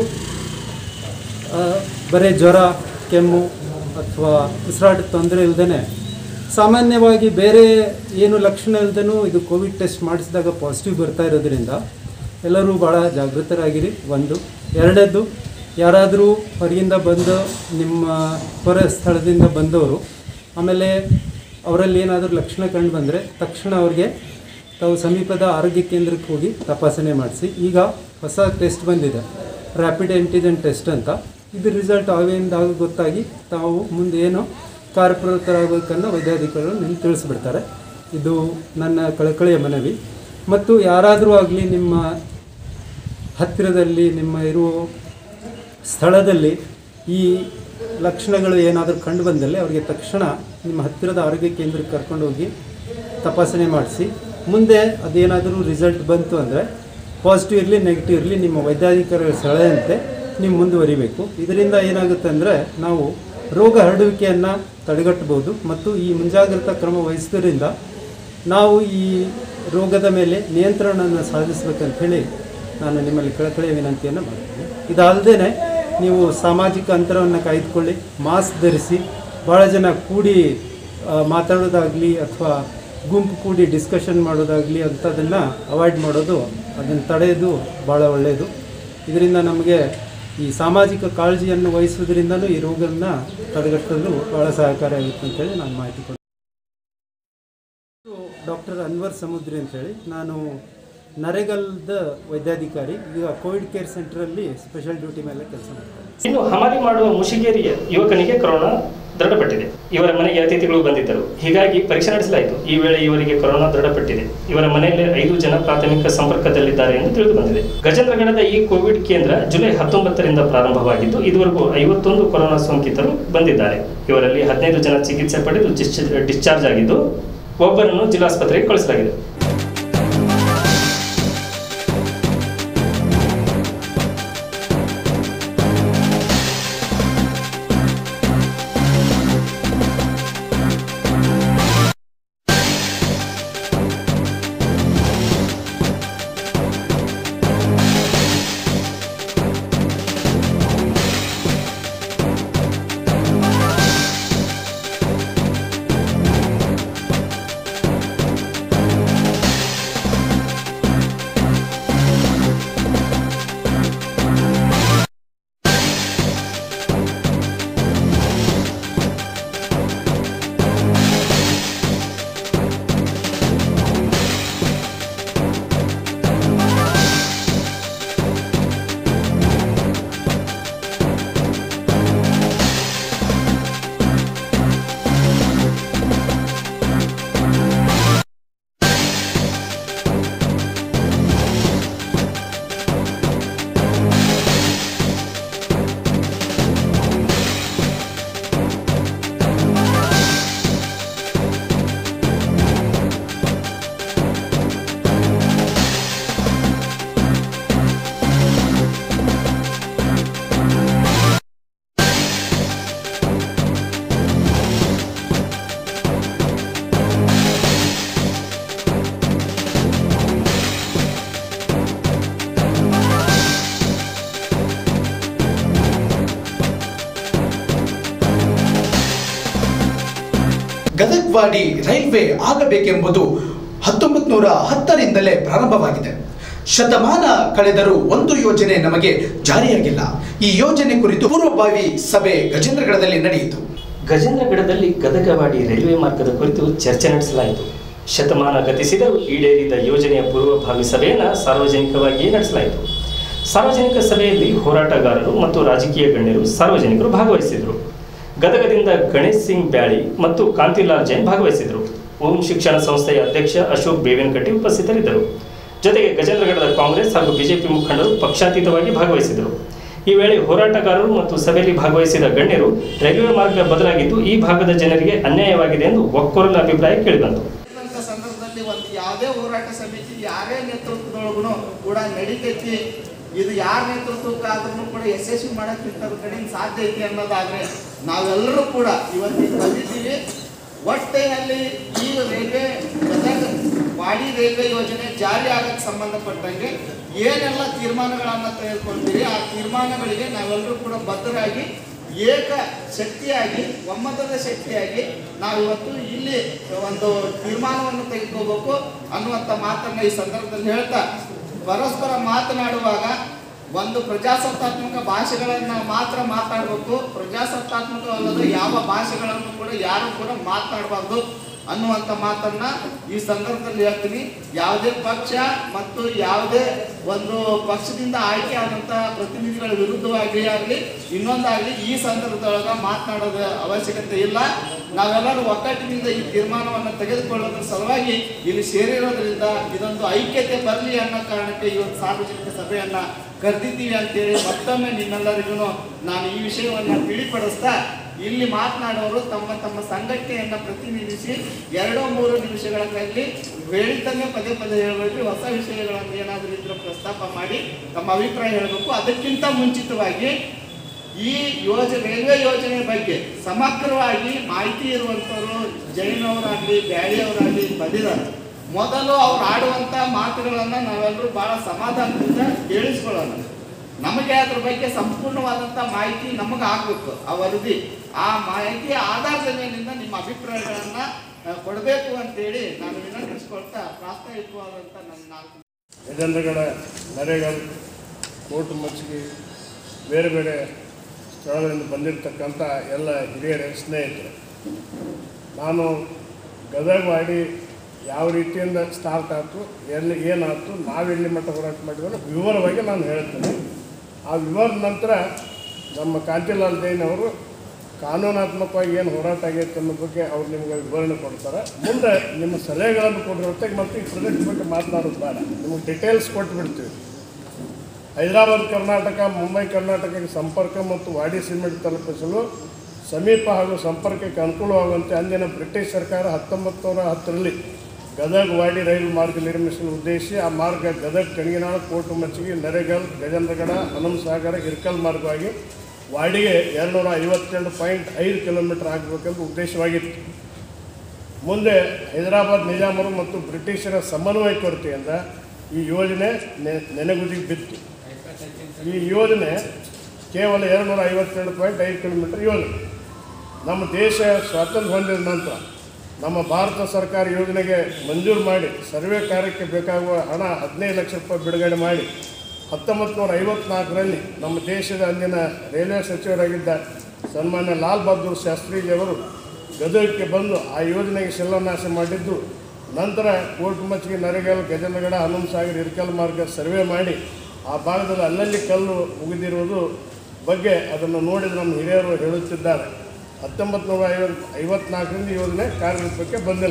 ಆ, ಬರೀ ಜ್ವರ ಕೆಮ್ಮು ಅಥವಾ ಉಸಿರಾಟದ ತೊಂದರೆ ಇಲ್ಲದೇ ಸಾಮಾನ್ಯವಾಗಿ ಬೇರೆ ಏನು ಲಕ್ಷಣ ಇಲ್ಲದೇನೂ ಇದು ಕೋವಿಡ್ ಟೆಸ್ಟ್ ಮಾಡಿಸಿದಾಗ ಪಾಸಿಟಿವ್ ಬರ್ತಾ ಇರೋದ್ರಿಂದ ಎಲ್ಲರೂ ಭಾಳ ಜಾಗೃತರಾಗಿರಿ ಒಂದು ಎರಡನೇದು ಯಾರಾದರೂ ಹೊರಗಿಂದ ಬಂದು ನಿಮ್ಮ ಹೊರ ಸ್ಥಳದಿಂದ ಬಂದವರು ಆಮೇಲೆ ಅವರಲ್ಲಿ ಏನಾದರೂ ಲಕ್ಷಣ ಕಂಡು ಬಂದರೆ ತಕ್ಷಣ ಅವ್ರಿಗೆ ತಾವು ಸಮೀಪದ ಆರೋಗ್ಯ ಕೇಂದ್ರಕ್ಕೆ ಹೋಗಿ ತಪಾಸಣೆ ಮಾಡಿಸಿ ಈಗ ಹೊಸ ಟೆಸ್ಟ್ ಬಂದಿದೆ ರ್ಯಾಪಿಡ್ ಆ್ಯಂಟಿಜೆನ್ ಟೆಸ್ಟ್ ಅಂತ ಇದ್ರ ರಿಸಲ್ಟ್ ಆವೇಂದಾಗ ಗೊತ್ತಾಗಿ ತಾವು ಮುಂದೆ ಏನು ಕಾರ್ಯಪ್ರವೃತ್ತರಾಗಬೇಕನ್ನೋ ವೈದ್ಯಾಧಿಕಾರಿಗಳು ನಿಮ್ಗೆ ತಿಳಿಸ್ಬಿಡ್ತಾರೆ ಇದು ನನ್ನ ಕಳಕಳಿಯ ಮನವಿ ಮತ್ತು ಯಾರಾದರೂ ಆಗಲಿ ನಿಮ್ಮ ಹತ್ತಿರದಲ್ಲಿ ನಿಮ್ಮ ಇರುವ ಸ್ಥಳದಲ್ಲಿ ಈ ಲಕ್ಷಣಗಳು ಏನಾದರೂ ಕಂಡು ಬಂದಲ್ಲಿ ಅವರಿಗೆ ತಕ್ಷಣ ನಿಮ್ಮ ಹತ್ತಿರದ ಆರೋಗ್ಯ ಕೇಂದ್ರಕ್ಕೆ ಕರ್ಕೊಂಡೋಗಿ ತಪಾಸಣೆ ಮಾಡಿಸಿ ಮುಂದೆ ಅದೇನಾದರೂ ರಿಸಲ್ಟ್ ಬಂತು ಅಂದರೆ ಪಾಸಿಟಿವ್ ಇರಲಿ ನೆಗೆಟಿವ್ ಇರಲಿ ನಿಮ್ಮ ವೈದ್ಯಾಧಿಕಾರಿಗಳ ಸಲಹೆಯಂತೆ ನೀವು ಮುಂದುವರಿಬೇಕು ಇದರಿಂದ ಏನಾಗುತ್ತೆ ಅಂದರೆ ನಾವು ರೋಗ ಹರಡುವಿಕೆಯನ್ನು ತಡೆಗಟ್ಟಬಹುದು ಮತ್ತು ಈ ಮುಂಜಾಗ್ರತಾ ಕ್ರಮ ವಹಿಸೋದ್ರಿಂದ ನಾವು ಈ ರೋಗದ ಮೇಲೆ ನಿಯಂತ್ರಣವನ್ನು ಸಾಧಿಸಬೇಕಂತ ಹೇಳಿ ನಾನು ನಿಮ್ಮಲ್ಲಿ ಕಳಕಳಿಯ ವಿನಂತಿಯನ್ನು ಮಾಡ್ತೀನಿ ಇದಲ್ಲದೆ ನೀವು ಸಾಮಾಜಿಕ ಅಂತರವನ್ನು ಕಾಯ್ದುಕೊಳ್ಳಿ ಮಾಸ್ಕ್ ಧರಿಸಿ ಭಾಳ ಜನ ಕೂಡಿ ಆ, ಮಾತಾಡೋದಾಗಲಿ ಅಥವಾ ಗುಂಪು ಕೂಡಿ ಡಿಸ್ಕಷನ್ ಮಾಡೋದಾಗಲಿ ಅಂಥದ್ದನ್ನು ಅವಾಯ್ಡ್ ಮಾಡೋದು ಅದನ್ನು ತಡೆಯೋದು ಭಾಳ ಒಳ್ಳೆಯದು ಇದರಿಂದ ನಮಗೆ ಈ ಸಾಮಾಜಿಕ ಕಾಳಜಿಯನ್ನು ವಹಿಸೋದ್ರಿಂದಲೂ ಈ ರೋಗವನ್ನು ತಡೆಗಟ್ಟಲು ಭಾಳ ಸಹಕಾರಿಯಾಗುತ್ತೆ ಅಂತೇಳಿ ನಾನು ಮಾಹಿತಿ ಕೊಡ್ತೀನಿ ಡಾಕ್ಟರ್ ಅನ್ವರ್ ಸಮುದ್ರಿ ಅಂತೇಳಿ ನಾನು ನರೇಗಲ್ದ ವೈದ್ಯಾಧಿಕಾರಿ ಈಗ ಕೋವಿಡ್ ಕೇರ್ ಸೆಂಟರಲ್ಲಿ ಸ್ಪೆಷಲ್ ಡ್ಯೂಟಿ ಮೇಲೆ ಕೆಲಸ ಮಾಡ್ತೀನಿ ಇನ್ನು ಹಮಾಲಿ ಮಾಡುವ ಮುಷಿಗೇರಿಯ ಯುವಕನಿಗೆ ಕೊರೋನಾ ದೃಢಪಟ್ಟಿದೆ ಇವರ ಮನೆಗೆ ಅತಿಥಿಗಳು ಬಂದಿದ್ದರು ಹೀಗಾಗಿ ಪರೀಕ್ಷೆ ನಡೆಸಲಾಯಿತು ಈ ವೇಳೆ ಇವರಿಗೆ ಕೊರೋನಾ ದೃಢಪಟ್ಟಿದೆ ಇವರ ಮನೆಯಲ್ಲಿ ಐದು ಜನ ಪ್ರಾಥಮಿಕ ಸಂಪರ್ಕದಲ್ಲಿದ್ದಾರೆ ಎಂದು ತಿಳಿದು ಬಂದಿದೆ ಗಜೇಂದ್ರಗಢದ ಈ ಕೋವಿಡ್ ಕೇಂದ್ರ ಜುಲೈ ಹತ್ತೊಂಬತ್ತರಿಂದ ಪ್ರಾರಂಭವಾಗಿದ್ದು ಇದುವರೆಗೂ ಐವತ್ತೊಂದು ಕೊರೋನಾ ಸೋಂಕಿತರು ಬಂದಿದ್ದಾರೆ ಇವರಲ್ಲಿ ಹದಿನೈದು ಜನ ಚಿಕಿತ್ಸೆ ಪಡೆದು ಡಿಸ್ಚ- ಡಿಸ್ಚಾರ್ಜ್ ಆಗಿದ್ದು ಒಬ್ಬರನ್ನು ಜಿಲ್ಲಾಸ್ಪತ್ರೆಗೆ ಕಳಿಸಲಾಗಿದೆ ಗದಗ್ವಾಡಿ ರೈಲ್ವೆ ಆಗಬೇಕೆಂಬುದು ಹತ್ತೊಂಬತ್ತು ನೂರ ಹತ್ತರಿಂದಲೇ ಪ್ರಾರಂಭವಾಗಿದೆ ಶತಮಾನ ಕಳೆದರೂ ಒಂದು ಯೋಜನೆ ನಮಗೆ ಜಾರಿಯಾಗಿಲ್ಲ ಈ ಯೋಜನೆ ಕುರಿತು ಪೂರ್ವಭಾವಿ ಸಭೆ ಗಜೇಂದ್ರಗಢದಲ್ಲಿ ನಡೆಯಿತು ಗಜೇಂದ್ರಗಢದಲ್ಲಿ ಗದಗವಾಡಿ ರೈಲ್ವೆ ಮಾರ್ಗದ ಕುರಿತು ಚರ್ಚೆ ನಡೆಸಲಾಯಿತು ಶತಮಾನ ಗತಿಸಿದರೂ ಈಡೇರಿದ ಯೋಜನೆಯ ಪೂರ್ವಭಾವಿ ಸಭೆಯನ್ನು ಸಾರ್ವಜನಿಕವಾಗಿಯೇ ನಡೆಸಲಾಯಿತು ಸಾರ್ವಜನಿಕ ಸಭೆಯಲ್ಲಿ ಹೋರಾಟಗಾರರು ಮತ್ತು ರಾಜಕೀಯ ಗಣ್ಯರು ಸಾರ್ವಜನಿಕರು ಭಾಗವಹಿಸಿದರು ಗದಗದಿಂದ ಗಣೇಶ್ ಸಿಂಗ್ ಬ್ಯಾಳಿ ಮತ್ತು ಕಾಂತಿಲಾಲ್ ಜೈನ್ ಭಾಗವಹಿಸಿದರು ಓಂ ಶಿಕ್ಷಣ ಸಂಸ್ಥೆಯ ಅಧ್ಯಕ್ಷ ಅಶೋಕ್ ಬೇವಿನಕಟ್ಟಿ ಉಪಸ್ಥಿತರಿದ್ದರು ಜೊತೆಗೆ ಗಜೇಂದ್ರಗಢದ ಕಾಂಗ್ರೆಸ್ ಹಾಗೂ ಬಿಜೆಪಿ ಮುಖಂಡರು ಪಕ್ಷಾತೀತವಾಗಿ ಭಾಗವಹಿಸಿದರು ಈ ವೇಳೆ ಹೋರಾಟಗಾರರು ಮತ್ತು ಸಭೆಯಲ್ಲಿ ಭಾಗವಹಿಸಿದ ಗಣ್ಯರು ರೈಲ್ವೆ ಮಾರ್ಗ ಬದಲಾಗಿದ್ದು ಈ ಭಾಗದ ಜನರಿಗೆ ಅನ್ಯಾಯವಾಗಿದೆ ಎಂದು ಒಕ್ಕೊರಲ ಅಭಿಪ್ರಾಯ ಕೇಳಿಬಂತು ಅಂತ ಸಂದರ್ಭದಲ್ಲಿ ಒಂದು ಯಾವುದೇ ಹೋರಾಟ ಸಮಿತಿ ಯಾರೇ ನೇತೃತ್ವದೊಳಗೂ ಕೂಡ ನಡೀತೈತಿ ಇದು ಯಾರ ನೇತೃತ್ವಕ್ಕಾದ್ರೂ ಕೂಡ ಯಶಸ್ವಿ ಮಾಡಕ್ಕೆ ಇಂಥದ್ರ ಕಡೆಯಿಂದ ಸಾಧ್ಯ ಐತಿ ಅನ್ನೋದಾದ್ರೆ ನಾವೆಲ್ಲರೂ ಕೂಡ ಇವತ್ತಿಗೆ ಬಂದಿದ್ದೀವಿ ಒಟ್ಟಿನಲ್ಲಿ ಈ ರೈಲ್ವೆ ಗದಗ ವಾಡಿ ರೈಲ್ವೆ ಯೋಜನೆ ಜಾರಿ ಆಗಕ್ಕೆ ಸಂಬಂಧಪಟ್ಟಂಗೆ ಏನೆಲ್ಲ ತೀರ್ಮಾನಗಳನ್ನು ತೆಗೆದುಕೊಳ್ತೀವಿ ಆ ತೀರ್ಮಾನಗಳಿಗೆ ನಾವೆಲ್ಲರೂ ಕೂಡ ಬದ್ಧರಾಗಿ ಏಕ ಶಕ್ತಿಯಾಗಿ ಒಮ್ಮತದ ಶಕ್ತಿಯಾಗಿ ನಾವು ಇವತ್ತು ಇಲ್ಲಿ ಒಂದು ತೀರ್ಮಾನವನ್ನು ತೆಗೆದುಕೋಬೇಕು ಅನ್ನುವಂಥ ಮಾತನ್ನ ಈ ಸಂದರ್ಭದಲ್ಲಿ ಹೇಳ್ತಾ ಪರಸ್ಪರ ಮಾತನಾಡುವಾಗ ಒಂದು ಪ್ರಜಾಸತ್ತಾತ್ಮಕ ಭಾಷೆಗಳನ್ನು ಮಾತ್ರ ಮಾತಾಡಬೇಕು ಪ್ರಜಾಸತ್ತಾತ್ಮಕವಲ್ಲದ ಯಾವ ಭಾಷೆಗಳನ್ನು ಕೂಡ ಯಾರು ಕೂಡ ಮಾತನಾಡಬಾರ್ದು ಅನ್ನುವಂಥ ಮಾತನ್ನ ಈ ಸಂದರ್ಭದಲ್ಲಿ ಹೇಳ್ತೀನಿ ಯಾವುದೇ ಪಕ್ಷ ಮತ್ತು ಯಾವುದೇ ಒಂದು ಪಕ್ಷದಿಂದ ಆಯ್ಕೆ ಆದಂಥ ಪ್ರತಿನಿಧಿಗಳ ವಿರುದ್ಧವಾಗಿ ಆಗಲಿ ಇನ್ನೊಂದಾಗಲಿ ಈ ಸಂದರ್ಭದೊಳಗೆ ಮಾತನಾಡೋದ ಅವಶ್ಯಕತೆ ಇಲ್ಲ ನಾವೆಲ್ಲರೂ ಒಗ್ಗಟ್ಟಿನಿಂದ ಈ ತೀರ್ಮಾನವನ್ನು ತೆಗೆದುಕೊಳ್ಳೋದ್ರ ಸಲುವಾಗಿ ಇಲ್ಲಿ ಸೇರಿರೋದ್ರಿಂದ ಇದೊಂದು ಐಕ್ಯತೆ ಬರಲಿ ಅನ್ನೋ ಕಾರಣಕ್ಕೆ ಈ ಒಂದು ಸಾರ್ವಜನಿಕ ಸಭೆಯನ್ನ ಕರೆದಿದ್ದೀವಿ ಅಂತೇಳಿ ಮತ್ತೊಮ್ಮೆ ನಿಮ್ಮೆಲ್ಲರಿಗೂ ನಾನು ಈ ವಿಷಯವನ್ನು ತಿಳಿಪಡಿಸ್ತಾ ಇಲ್ಲಿ ಮಾತನಾಡೋರು ತಮ್ಮ ತಮ್ಮ ಸಂಘಟನೆಯನ್ನು ಪ್ರತಿನಿಧಿಸಿ ಎರಡೋ ಮೂರು ನಿಮಿಷಗಳಲ್ಲಿ ಹೇಳಿದ್ದನ್ನೇ ಪದೇ ಪದೇ ಹೇಳಬೇಕು ಹೊಸ ವಿಷಯಗಳನ್ನು ಏನಾದರೂ ಇದ್ರೆ ಪ್ರಸ್ತಾಪ ಮಾಡಿ ತಮ್ಮ ಅಭಿಪ್ರಾಯ ಹೇಳಬೇಕು ಅದಕ್ಕಿಂತ ಮುಂಚಿತವಾಗಿ ಈ ಯೋಜನೆ ರೈಲ್ವೆ ಯೋಜನೆ ಬಗ್ಗೆ ಸಮಗ್ರವಾಗಿ ಮಾಹಿತಿ ಇರುವಂಥವ್ರು ಜೈನವರಾಗಲಿ ಬ್ಯಾಳಿಯವರಾಗಲಿ ಬಂದಿದ್ದಾರೆ ಮೊದಲು ಅವ್ರು ಆಡುವಂಥ ಮಾತುಗಳನ್ನು ನಾವೆಲ್ಲರೂ ಭಾಳ ಸಮಾಧಾನದಿಂದ ಕೇಳಿಸ್ಕೊಳ್ಳೋಣ ನಮಗೆ ಅದ್ರ ಬಗ್ಗೆ ಸಂಪೂರ್ಣವಾದಂಥ ಮಾಹಿತಿ ನಮಗೆ ಆಗಬೇಕು ಆ ವರದಿ ಆ ಮಾಹಿತಿಯ ಆಧಾರದ ಮೇಲಿಂದ ನಿಮ್ಮ ಅಭಿಪ್ರಾಯಗಳನ್ನು ಕೊಡಬೇಕು ಅಂತೇಳಿ ನಾನು ವಿನಂತಿಸ್ಕೊಳ್ತಾ ಪ್ರಾಸ್ತಾವಿಕವಾದಂಥ ನನ್ನ ನಾಲ್ಕು ಗಜೇಂದ್ರಗಡ ನರೇಗಲ್ ಕೋಟು ಮಚ್ಚಿಗೆ ಬೇರೆ ಬೇರೆ ಸ್ಥಳಗಳಿಂದ ಬಂದಿರತಕ್ಕಂಥ ಎಲ್ಲ ಹಿರಿಯರ ಸ್ನೇಹಿತರು ನಾನು ಗದಗ ಮಾಡಿ ಯಾವ ರೀತಿಯಿಂದ ಸ್ಟಾರ್ಟ್ ಆಯ್ತು ಎಲ್ಲಿ ಏನಾಯ್ತು ನಾವೆಲ್ಲಿ ಮಟ್ಟ ಹೋರಾಟ ಮಾಡಿದ್ರು ವಿವರವಾಗಿ ನಾನು ಹೇಳ್ತೇನೆ ಆ ವಿವರದ ನಂತರ ನಮ್ಮ ಕಾಂತಿಲಾಲ್ ಜೈನ್ ಅವರು ಕಾನೂನಾತ್ಮಕವಾಗಿ ಏನು ಹೋರಾಟ ಆಗೈತೆ ಅನ್ನೋ ಬಗ್ಗೆ ಅವ್ರು ನಿಮ್ಗೆ ವಿವರಣೆ ಕೊಡ್ತಾರೆ ಮುಂದೆ ನಿಮ್ಮ ಸಲಹೆಗಳನ್ನು ಕೊಟ್ಟಿರುತ್ತೆ ಮತ್ತು ಈ ಪ್ರಾಜೆಕ್ಟ್ ಬಗ್ಗೆ ಮಾತನಾಡೋದು ಬೇಡ ನಿಮಗೆ ಡಿಟೇಲ್ಸ್ ಕೊಟ್ಬಿಡ್ತೀವಿ ಹೈದರಾಬಾದ್ ಕರ್ನಾಟಕ ಮುಂಬೈ ಕರ್ನಾಟಕಕ್ಕೆ ಸಂಪರ್ಕ ಮತ್ತು ವಾಡಿ ಸಿಮೆಂಟ್ ತಲುಪಿಸಲು ಸಮೀಪ ಹಾಗೂ ಸಂಪರ್ಕಕ್ಕೆ ಅನುಕೂಲವಾಗುವಂತೆ ಅಂದಿನ ಬ್ರಿಟಿಷ್ ಸರ್ಕಾರ ಹತ್ತೊಂಬತ್ತು ನೂರ ಹತ್ತರಲ್ಲಿ ಗದಗ ವಾಡಿ ರೈಲು ಮಾರ್ಗ ನಿರ್ಮಿಸಲು ಉದ್ದೇಶಿಸಿ ಆ ಮಾರ್ಗ ಗದಗ ಕಣಿಗಿನಾಳ ಕೋಟು ಮಚ್ಚಿಗೆ ನರೇಗಲ್ ಗಜೇಂದ್ರಗಡ ಹನುಮಸಾಗರ ಇರ್ಕಲ್ ಮಾರ್ಗವಾಗಿ ವಾಡಿಗೆ ಎರಡುನೂರ ಐವತ್ತೆರಡು ಪಾಯಿಂಟ್ ಐದು ಕಿಲೋಮೀಟರ್ ಆಗಬೇಕೆಂದು ಉದ್ದೇಶವಾಗಿತ್ತು ಮುಂದೆ ಹೈದರಾಬಾದ್ ನಿಜಾಮರು ಮತ್ತು ಬ್ರಿಟಿಷರ ಸಮನ್ವಯ ಕೊರತೆಯಿಂದ ಈ ಯೋಜನೆ ನೆ- ನೆನೆಗುದಿಗೆ ಬಿತ್ತು ಈ ಯೋಜನೆ ಕೇವಲ ಎರಡುನೂರ ಐವತ್ತೆರಡು ಪಾಯಿಂಟ್ ಐದು ಕಿಲೋಮೀಟರ್ ಯೋಜನೆ ನಮ್ಮ ದೇಶ ಸ್ವಾತಂತ್ರ್ಯ ಹೊಂದಿದ ನಂತರ ನಮ್ಮ ಭಾರತ ಸರ್ಕಾರ ಯೋಜನೆಗೆ ಮಂಜೂರು ಮಾಡಿ ಸರ್ವೆ ಕಾರ್ಯಕ್ಕೆ ಬೇಕಾಗುವ ಹಣ ಹದಿನೈದು ಲಕ್ಷ ರೂಪಾಯಿ ಬಿಡುಗಡೆ ಮಾಡಿ ಹತ್ತೊಂಬತ್ತು ನೂರ ಐವತ್ನಾಲ್ಕರಲ್ಲಿ ನಮ್ಮ ದೇಶದ ಅಂದಿನ ರೈಲ್ವೆ ಸಚಿವರಾಗಿದ್ದ ಸನ್ಮಾನ್ಯ ಲಾಲ್ ಬಹದ್ದೂರ್ ಶಾಸ್ತ್ರೀಜಿಯವರು ಗದಗಕ್ಕೆ ಬಂದು ಆ ಯೋಜನೆಗೆ ಶಿಲಾನ್ಯಾಸ ಮಾಡಿದ್ದು ನಂತರ ಕೋಟಮಚ್ಚಿಗೆ ನರೇಗಲ್ ಗಜೇಂದ್ರಗಡ ಹನುಮಸಾಗರ್ ಇರ್ಕಲ್ ಮಾರ್ಗ ಸರ್ವೆ ಮಾಡಿ ಆ ಭಾಗದಲ್ಲಿ ಅಲ್ಲಲ್ಲಿ ಕಲ್ಲು ಉಗಿದಿರುವುದು ಬಗ್ಗೆ ಅದನ್ನು ನೋಡಿದ ನಮ್ಮ ಹಿರಿಯರು ಹೇಳುತ್ತಿದ್ದಾರೆ ಹತ್ತೊಂಬತ್ತು ನೂರ ಐವತ್ ಐವತ್ನಾಲ್ಕರಿಂದ ಈ ಯೋಜನೆ ಕಾರ್ಯರೂಪಕ್ಕೆ ಬಂದಿಲ್ಲ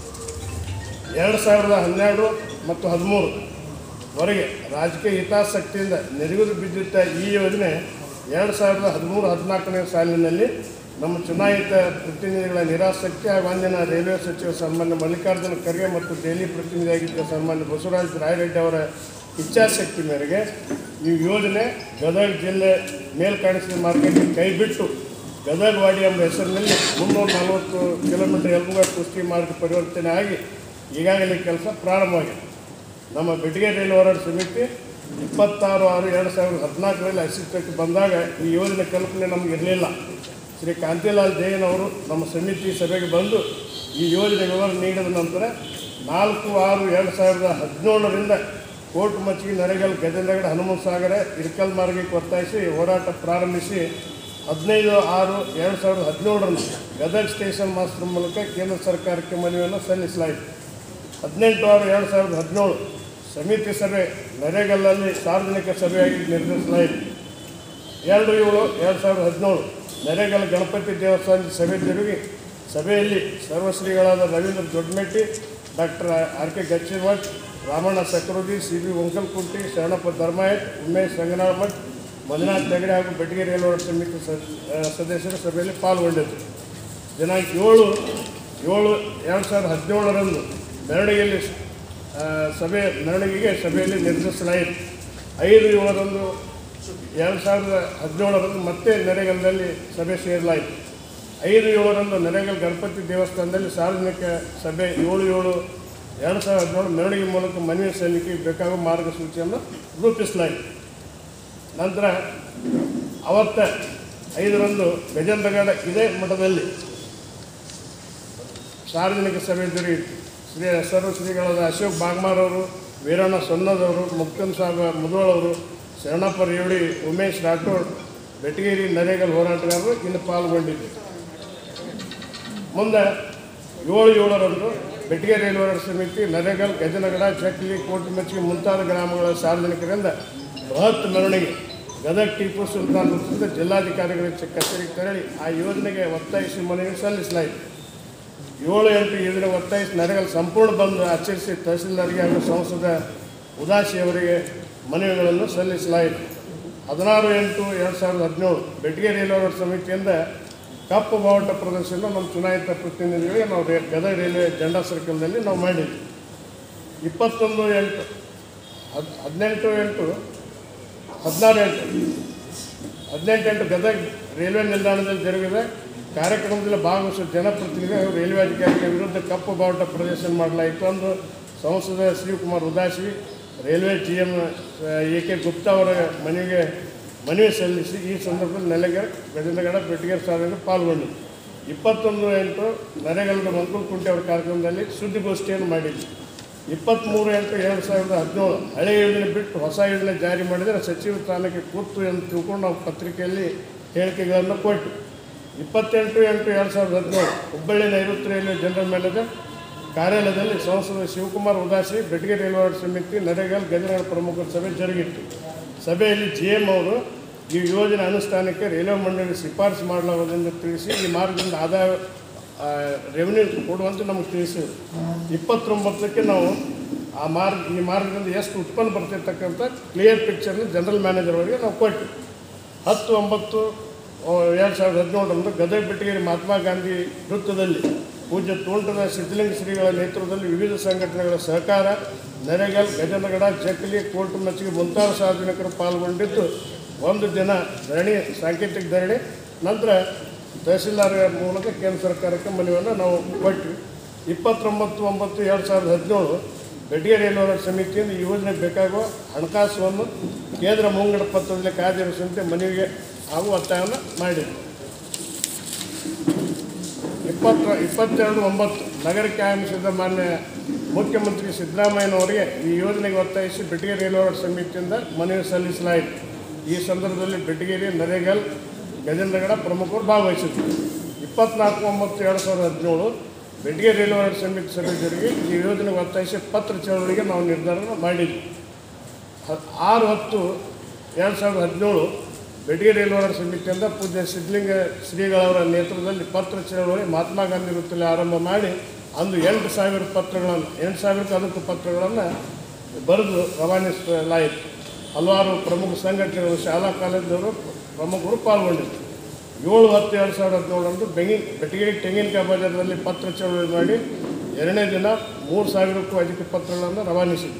ಎರಡು ಸಾವಿರದ ಹನ್ನೆರಡು ಮತ್ತು ಹದಿಮೂರು ವರೆಗೆ ರಾಜಕೀಯ ಹಿತಾಸಕ್ತಿಯಿಂದ ನೆರವೇರು ಬಿದ್ದಿದ್ದ ಈ ಯೋಜನೆ ಎರಡು ಸಾವಿರದ ಹದಿಮೂರು ಹದಿನಾಲ್ಕನೇ ಸಾಲಿನಲ್ಲಿ ನಮ್ಮ ಚುನಾಯಿತ ಪ್ರತಿನಿಧಿಗಳ ನಿರಾಸಕ್ತಿ ಹಾಗೂ ಅಂದಿನ ರೈಲ್ವೆ ಸಚಿವ ಸನ್ಮಾನ್ಯ ಮಲ್ಲಿಕಾರ್ಜುನ ಖರ್ಗೆ ಮತ್ತು ದೆಹಲಿ ಪ್ರತಿನಿಧಿಯಾಗಿದ್ದ ಸನ್ಮಾನ್ಯ ಬಸವರಾಜ ರಾಯರೆಡ್ಡಿ ಅವರ ಇಚ್ಛಾಶಕ್ತಿ ಮೇರೆಗೆ ಈ ಯೋಜನೆ ಗದಗ ಜಿಲ್ಲೆ ಮೇಲ್ಕಾಣಿಸಿದ ಮಾರ್ಗಕ್ಕೆ ಕೈಬಿಟ್ಟು ಗದಗ ವಾಡಿ ಎಂಬ ಹೆಸರಿನಲ್ಲಿ ಮುನ್ನೂರ ನಲವತ್ತು ಕಿಲೋಮೀಟರ್ ಎಲ್ಬುಗ ಕುಸ್ತಿ ಮಾರ್ಗ ಪರಿವರ್ತನೆ ಆಗಿ ಈಗಾಗಲೇ ಕೆಲಸ ಪ್ರಾರಂಭವಾಗಿದೆ ನಮ್ಮ ಬೆಟ್ಟಿಗೆ ರೈಲು ಹೋರಾಟ ಸಮಿತಿ ಇಪ್ಪತ್ತಾರು ಆರು ಎರಡು ಸಾವಿರದ ಹದಿನಾಲ್ಕರಲ್ಲಿ ಅಸ್ತಿತ್ವಕ್ಕೆ ಬಂದಾಗ ಈ ಯೋಜನೆ ಕಲ್ಪನೆ ನಮಗೆ ಇರಲಿಲ್ಲ ಶ್ರೀ ಕಾಂತಿಲಾಲ್ ಜೈನ್ ಅವರು ನಮ್ಮ ಸಮಿತಿ ಸಭೆಗೆ ಬಂದು ಈ ಯೋಜನೆ ವಿವರ ನೀಡಿದ ನಂತರ ನಾಲ್ಕು ಆರು ಎರಡು ಸಾವಿರದ ಹದಿನೇಳರಿಂದ ಕೋರ್ಟ್ ಮಚ್ಚಿಗೆ ನರೇಗಲ್ ಗಜೇಂದ್ರಗಡ ಹನುಮಂತ ಸಾಗರ ಇರ್ಕಲ್ ಮಾರ್ಗಕ್ಕೆ ಒತ್ತಾಯಿಸಿ ಹೋರಾಟ ಪ್ರಾರಂಭಿಸಿ ಹದಿನೈದು ಆರು ಎರಡು ಸಾವಿರದ ಹದಿನೇಳರಂದು ಗದಗ ಸ್ಟೇಷನ್ ಮಾಸ್ಟರ್ ಮೂಲಕ ಕೇಂದ್ರ ಸರ್ಕಾರಕ್ಕೆ ಮನವಿಯನ್ನು ಸಲ್ಲಿಸಲಾಯಿತು ಹದಿನೆಂಟು ಆರು ಎರಡು ಸಾವಿರದ ಹದಿನೇಳು ಸಮಿತಿ ಸಭೆ ನರೇಗಲ್ಲಲ್ಲಿ ಸಾರ್ವಜನಿಕ ಸಭೆಯಾಗಿ ನಿರ್ಧರಿಸಲಾಯಿತು ಎರಡು ಏಳು ಎರಡು ಸಾವಿರದ ಹದಿನೇಳು ನರೇಗಲ್ ಗಣಪತಿ ದೇವಸ್ಥಾನದ ಸಭೆ ತಿರುಗಿ ಸಭೆಯಲ್ಲಿ ಸರ್ವಶ್ರೀಗಳಾದ Ravindra Doddametti doctor R K Gachchimath Ramanna Sakrodi C B Vankalkunti Sharanappa Dharmayat Umesh Ranganal Math Manjunath Hegde ಹಾಗೂ ಬೆಟಗಿ ರೈಲ್ವೆ ಸಮಿತಿ ಸ- ಆ, ಸದಸ್ಯರು ಸಭೆಯಲ್ಲಿ ಪಾಲ್ಗೊಂಡಿದ್ದರು ದಿನಾಂಕ ಏಳು ಏಳು ಎರಡು ಸಾವಿರದ ಹದಿನೇಳರಂದು ಮೆರವಣಿಗೆಯಲ್ಲಿ ಆ, ಸಭೆ ಮೆರವಣಿಗೆಗೆ ಸಭೆಯಲ್ಲಿ ನಿರ್ಧರಿಸಲಾಯಿತು ಐದು ಏಳರಂದು ಎರಡು ಸಾವಿರದ ಹದಿನೇಳರಂದು ಮತ್ತೆ ನೆರೆಗಲ್ದಲ್ಲಿ ಸಭೆ ಸೇರಲಾಯಿತು ಐದು ಏಳರಂದು ನೆರೆಗಲ್ ಗಣಪತಿ ದೇವಸ್ಥಾನದಲ್ಲಿ ಸಾರ್ವಜನಿಕ ಸಭೆ ಏಳು ಏಳು ಎರಡು ಸಾವಿರದ ಹದಿನೇಳು ಮೆರವಣಿಗೆ ಮೂಲಕ ಮನವಿ ಸಲ್ಲಿಕೆಗೆ ಬೇಕಾಗುವ ಮಾರ್ಗಸೂಚಿಯನ್ನು ರೂಪಿಸಲಾಯಿತು ನಂತರ ಅವತ್ತ ಐದರಂದು ಗಜೇಂದ್ರಗಡ ಇದೇ ಮಠದಲ್ಲಿ ಸಾರ್ವಜನಿಕ ಸಭೆ ಜರುಗಿತು ಶ್ರೀ ಸರ್ವ ಶ್ರೀಗಳಾದ ಅಶೋಕ್ ಬಾಗ್ಮಾರವರು ವೀರಣ್ಣ ಸೊನ್ನದವರು ಮುಕ್ತನ್ ಸಾಹೇಬ ಮುದೋಳವರು ಶರಣಪ್ಪ ರೇವಡಿ ಉಮೇಶ್ ರಾಠೋಡ್ ಬೆಟಗೇರಿ ನರೇಗಲ್ ಹೋರಾಟಗಾರರು ಇಲ್ಲಿ ಪಾಲ್ಗೊಂಡಿದ್ದರು ಮುಂದೆ ಏಳು ಏಳರಂದು ಬೆಟಗೇರಿ ರೈಲು ಹೋರಾಟ ಸಮಿತಿ ನರೇಗಲ್ ಗಜನಗಡ ಚಕ್ಲಿ ಕೋಟಮಚ್ಚಿ ಮುಂತಾದ ಗ್ರಾಮಗಳ ಸಾರ್ವಜನಿಕರಿಂದ ಬೃಹತ್ ಮೆರವಣಿಗೆ ಗದಗ ಟಿಪ್ಪು ಸುಲ್ತಾನ್ ವೃತ್ತದಿಂದ ಜಿಲ್ಲಾಧಿಕಾರಿಗಳ ಚ- ಕಚೇರಿಗೆ ತೆರಳಿ ಆ ಯೋಜನೆಗೆ ಒತ್ತಾಯಿಸಿ ಮನವಿ ಸಲ್ಲಿಸಲಾಯಿತು ಏಳು ಎಂಟು ಇದರ ಒತ್ತಾಯಿಸಿ ನರೇಗಲ್ ಸಂಪೂರ್ಣ ಬಂದು ಆಚರಿಸಿ ತಹಸೀಲ್ದಾರ್ಗೆ ಹಾಗೂ ಸಂಸದ ಉದಾಸಿ ಅವರಿಗೆ ಮನವಿಗಳನ್ನು ಸಲ್ಲಿಸಲಾಯಿತು ಹದಿನಾರು ಎಂಟು ಎರಡು ಸಾವಿರದ ಹದಿನೇಳು ಬೆಟಗೆ ರೈಲ್ವೆ ರೋಡ್ ಸಮಿತಿಯಿಂದ ಕಪ್ಪು ಬಾವುಟ ಪ್ರದರ್ಶನ ನಮ್ಮ ಚುನಾಯಿತ ಪ್ರತಿನಿಧಿಗಳಿಗೆ ನಾವು ರೇ ಗದಗ ರೈಲ್ವೆ ಜೆಂಡಾ ಸರ್ಕಲ್ನಲ್ಲಿ ನಾವು ಮಾಡಿದ್ವಿ ಇಪ್ಪತ್ತೊಂದು ಎಂಟು ಹದ್ ಹದಿನೆಂಟು ಎಂಟು ಹದಿನಾರು ಎಂಟು ಹದಿನೆಂಟು ಎಂಟು ಗದಗ ರೈಲ್ವೆ ನಿಲ್ದಾಣದಲ್ಲಿ ಜರುಗಿದ ಕಾರ್ಯಕ್ರಮದಲ್ಲಿ ಭಾಗವಹಿಸುವ ಜನಪ್ರತಿನಿಧಿ ಹಾಗೂ ರೈಲ್ವೆ ಅಧಿಕಾರಿಗಳ ವಿರುದ್ಧ ಕಪ್ಪು ಬಾವುಟ ಪ್ರದರ್ಶನ ಮಾಡಲಾಯಿತು ಅಂದು ಸಂಸದ Shivakumar Udasi railway G M A K Gupta ಅವರ ಮನೆಗೆ ಮನವಿ ಸಲ್ಲಿಸಿ ಈ ಸಂದರ್ಭದಲ್ಲಿ ನೆಲೆಗೆ ಗಜೇಂದ್ರಗಡ ಬೆಟ್ಟಿಗೆ ಸಾಧನೆ ಪಾಲ್ಗೊಂಡು ಇಪ್ಪತ್ತೊಂದು ಎಂಟು ನರೇಗಲ್ದ ಮಂಕುಲ್ಕುಂಟೆ ಅವರ ಕಾರ್ಯಕ್ರಮದಲ್ಲಿ ಸುದ್ದಿಗೋಷ್ಠಿಯನ್ನು ಮಾಡಿದ್ವಿ ಇಪ್ಪತ್ತ್ಮೂರು ಎಂಟು ಎರಡು ಸಾವಿರದ ಹದಿನೇಳು ಹಳೆ ಯೋಜನೆ ಬಿಟ್ಟು ಹೊಸ ಯೋಜನೆ ಜಾರಿ ಮಾಡಿದರೆ ಸಚಿವ ಸ್ಥಾನಕ್ಕೆ ಕೂತು ಎಂದು ತಿಳ್ಕೊಂಡು ನಾವು ಪತ್ರಿಕೆಯಲ್ಲಿ ಹೇಳಿಕೆಗಳನ್ನು ಕೊಟ್ಟು ಇಪ್ಪತ್ತೆಂಟು ಎಂಟು ಎರಡು ಸಾವಿರದ ಹದಿನೇಳು ಹುಬ್ಬಳ್ಳಿ ನೈಋತ್ಯ ರೈಲ್ವೆ ಜನರಲ್ ಮ್ಯಾನೇಜರ್ ಕಾರ್ಯಾಲಯದಲ್ಲಿ ಸಂಸದ ಶಿವಕುಮಾರ್ ಉದಾಸಿ ಬೆಟಗೆ ರೈಲ್ವೆ ಸಮಿತಿ ನರೇಗಲ್ ಗಜನಗರ ಪ್ರಮುಖರ ಸಭೆ ಜರುಗಿತ್ತು ಸಭೆಯಲ್ಲಿ ಜಿ ಎಂ ಅವರು ಈ ಯೋಜನೆ ಅನುಷ್ಠಾನಕ್ಕೆ ರೈಲ್ವೆ ಮಂಡಳಿ ಶಿಫಾರಸು ಮಾಡಲಾಗುವುದೆಂದು ತಿಳಿಸಿ ಈ ಮಾರ್ಗದಿಂದ ಆದಾಯ ರೆವೆನ್ಯೂ ಕೊಡುವಂತೆ ನಮಗೆ ತಿಳಿಸಿದ್ರು ಇಪ್ಪತ್ತೊಂಬತ್ತಕ್ಕೆ ನಾವು ಆ ಮಾರ್ಗ ಈ ಮಾರ್ಗದಿಂದ ಎಷ್ಟು ಉತ್ಪನ್ನ ಬರ್ತಿರ್ತಕ್ಕಂಥ ಕ್ಲಿಯರ್ ಪಿಕ್ಚರ್ನ ಜನರಲ್ ಮ್ಯಾನೇಜರ್ ಅವರಿಗೆ ನಾವು ಕೊಟ್ಟು ಹತ್ತು ಒಂಬತ್ತು ಎರಡು ಸಾವಿರದ ಹದಿನೇಳರಂದು ಗದಗ ಬೆಟ್ಟಗೇರಿ ಮಹಾತ್ಮ ಗಾಂಧಿ ವೃತ್ತದಲ್ಲಿ ಪೂಜ್ಯ ತೋಂಟದ ಸಿದ್ಧಲಿಂಗ ಶ್ರೀಗಳ ನೇತೃತ್ವದಲ್ಲಿ ವಿವಿಧ ಸಂಘಟನೆಗಳ ಸಹಕಾರ ನರೇಗಲ್ ಗಜೇಂದ್ರಗಡ ಜಕ್ಕಲಿ ಕೋರ್ಟ್ ಮಚ್ಚಿಗೆ ಮುಂತಾದ ಸಾರ್ವಜನಿಕರು ಪಾಲ್ಗೊಂಡಿದ್ದು ಒಂದು ದಿನ ಧರಣಿ ಸಾಂಕೇತಿಕ ಧರಣಿ ನಂತರ ತಹಸೀಲ್ದಾರ್ ಮೂಲಕ ಕೇಂದ್ರ ಸರ್ಕಾರಕ್ಕೆ ಮನವಿಯನ್ನು ನಾವು ಕೊಟ್ವಿ ಇಪ್ಪತ್ತೊಂಬತ್ತು ಒಂಬತ್ತು ಎರಡು ಸಾವಿರದ ಹದಿನೇಳು ಬೆಡ್ಗೆ ರೈಲ್ವೆ ಸಮಿತಿಯಿಂದ ಈ ಯೋಜನೆಗೆ ಬೇಕಾಗುವ ಹಣಕಾಸನ್ನು ಕೇಂದ್ರ ಮುಂಗಡ ಪತ್ರದಲ್ಲಿ ಕಾಯ್ದಿರಿಸುವಂತೆ ಮನವಿಗೆ ಹಾಗೂ ಒತ್ತಾಯವನ್ನು ಮಾಡಿದೆ ಇಪ್ಪತ್ತ ಇಪ್ಪತ್ತೆರಡು ಒಂಬತ್ತು ನಗರಕ್ಕೆ ಆಗಮಿಸಿದ ಮಾನ್ಯ ಮುಖ್ಯಮಂತ್ರಿ ಸಿದ್ದರಾಮಯ್ಯನವರಿಗೆ ಈ ಯೋಜನೆಗೆ ಒತ್ತಾಯಿಸಿ ಬೆಟಗೇರಿ ರೈಲ್ವೆ ಸಮಿತಿಯಿಂದ ಮನವಿ ಸಲ್ಲಿಸಲಾಯಿತು ಈ ಸಂದರ್ಭದಲ್ಲಿ ಬೆಟಗೇರಿ ನರೇಗಲ್ ಗಜೇಂದ್ರಗಡ ಪ್ರಮುಖರು ಭಾಗವಹಿಸಿದರು ಇಪ್ಪತ್ನಾಲ್ಕು ಒಂಬತ್ತು ಎರಡು ಸಾವಿರದ ಹದಿನೇಳು ಬೆಟಗೇರಿ ರೈಲ್ವೆ ಸಮಿತಿ ಸದಸ್ಯರಿಗೆ ಈ ಯೋಜನೆಗೆ ಒತ್ತಾಯಿಸಿ ಪತ್ರ ಚಳವಳಿಗೆ ನಾವು ನಿರ್ಧಾರ ಮಾಡಿದ್ವಿ ಹ- ಆರು ಹತ್ತು ಎರಡು ಸಾವಿರದ ಹದಿನೇಳು ಬೆಟಗೇರಿ ರೈಲ್ವೆ ಸಮಿತಿಯಿಂದ ಪೂಜ್ಯ ಸಿದ್ಧಲಿಂಗ ಶ್ರೀಗಳವರ ನೇತೃತ್ವದಲ್ಲಿ ಪತ್ರ ಚಳವಳಿ ಮಹಾತ್ಮ ಗಾಂಧಿ ವೃತ್ತದಲ್ಲಿ ಆರಂಭ ಮಾಡಿ ಅಂದು ಎಂಟು ಸಾವಿರ ಪತ್ರಗಳನ್ನು ಎಂಟು ಸಾವಿರಕ್ಕೂ ಅಧಿಕ ಪತ್ರಗಳನ್ನು ಬರೆದು ರವಾನಿಸಲಾಯಿತು ಹಲವಾರು ಪ್ರಮುಖ ಸಂಘಟನೆಗಳು ಶಾಲಾ ಕಾಲೇಜಿನವರು ಪ್ರಮುಖರು ಪಾಲ್ಗೊಂಡಿದ್ದರು ಏಳು ಹತ್ತು ಎರಡು ಸಾವಿರದ ಹದಿನೇಳರಂದು ಬೆಂಗಿ ಬೆಟಗೇರಿ ತೆಂಗಿನಕಾಯಿ ಬಜಾರ್ನಲ್ಲಿ ಪತ್ರ ಚಳವಳಿ ಮಾಡಿ ಎರಡನೇ ದಿನ ಮೂರು ಸಾವಿರಕ್ಕೂ ಅಧಿಕ ಪತ್ರಗಳನ್ನು ರವಾನಿಸಿದ್ವಿ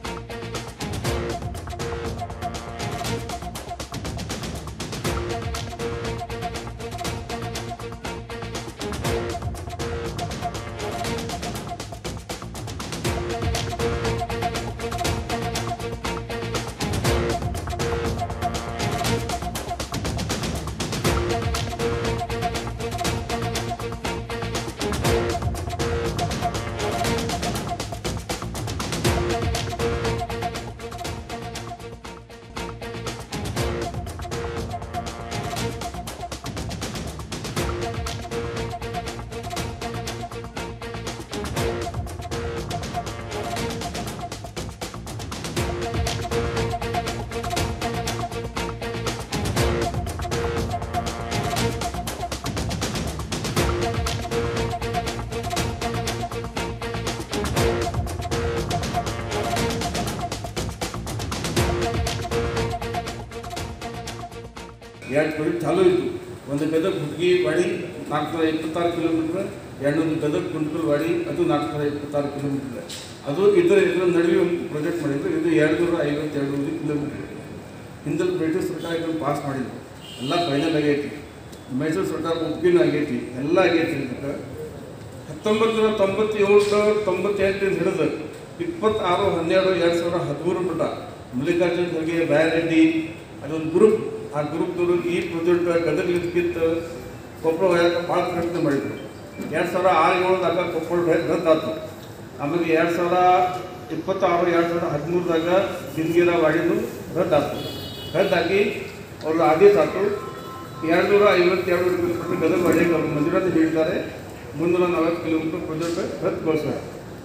ಎರಡು ಪ್ರಾಜೆಕ್ಟ್ ಚಾಲೂ ಇತ್ತು ಒಂದು ಗದಗ ಹುಡುಗಿ ವಾಡಿ ನಾಲ್ಕು ನೂರ ಇಪ್ಪತ್ತಾರು ಕಿಲೋಮೀಟ್ರ್ ಎರಡೊಂದು ಗದಗ ಗುಂಟೂರು ವಾಡಿ ಅದು ನಾಲ್ಕು ನೂರ ಇಪ್ಪತ್ತಾರು ಕಿಲೋಮೀಟ್ರ್ ಅದು ಇದರ ಇದರ ನಡುವೆ ಒಂದು ಪ್ರಾಜೆಕ್ಟ್ ಮಾಡಿದ್ರು ಇದು ಎರಡು ನೂರ ಐವತ್ತೆರಡು ಕಿಲೋಮೀಟ್ರ್ ಹಿಂದಲ್ಲಿ ಬ್ರಿಟಿಷ್ ಸರ್ಕಾರ ಇದನ್ನು ಪಾಸ್ ಮಾಡಿದ್ರು ಎಲ್ಲ ಫೈನಲ್ ಆಗೈತಿ ಮೈಸೂರು ಸರ್ಕಾರ ಒಪ್ಪಿನ ಆಗೈತಿ ಎಲ್ಲ ಆಗೈತಿ ಇದಕ್ಕೆ ಹತ್ತೊಂಬತ್ತು ನೂರ ತೊಂಬತ್ತೇಳು ತೊಂಬತ್ತೆಂಟರಿಂದ ಹಿಡಿದು ಇಪ್ಪತ್ತಾರು ಹನ್ನೆರಡು ಎರಡು ಸಾವಿರ ಹದಿಮೂರು ಮಟ್ಟ ಮಲ್ಲಿಕಾರ್ಜುನ ಖರ್ಗೆ ಬ್ಯಾರೆಡ್ಡಿ ಅದೊಂದು ಗ್ರೂಪ್ ಆ ಗ್ರೂಪ್ದವರು ಈ ಪ್ರಾಜೆಕ್ಟ್ ಗದಗಲಿದ್ಕಿಂತ ಕೊಪ್ಪಳ ಒಯ್ಯಕ್ಕೆ ಭಾಳ ಪ್ರಯತ್ನ ಮಾಡಿದ್ರು ಎರಡು ಸಾವಿರ ಆರು ಏಳದಾಗ ಕೊಪ್ಪಳ ರದ್ದಾತು ಆಮೇಲೆ ಎರಡು ಸಾವಿರ ಇಪ್ಪತ್ತಾರು ಎರಡು ಸಾವಿರ ಹದಿಮೂರದಾಗ ಗಿಂಗಿರ ವಾಡಿನೂ ರದ್ದಾತು ರದ್ದಾಗಿ ಅವ್ರ ಆದೇಶ ಆಯ್ತು ಎರಡು ನೂರ ಐವತ್ತೆರಡು ಕಿಲೋಮೀಟರ್ ಗದಗ ವಾಡಿಗೆ ಅವರು ಮಂಜೂರಾತಿ ನೀಡಿದ್ದಾರೆ ಮುನ್ನೂರ ನಲವತ್ತು ಕಿಲೋಮೀಟರ್ ಪ್ರಾಜೆಕ್ಟ್ ರದ್ದುಗೊಳಿಸ್ತಾರೆ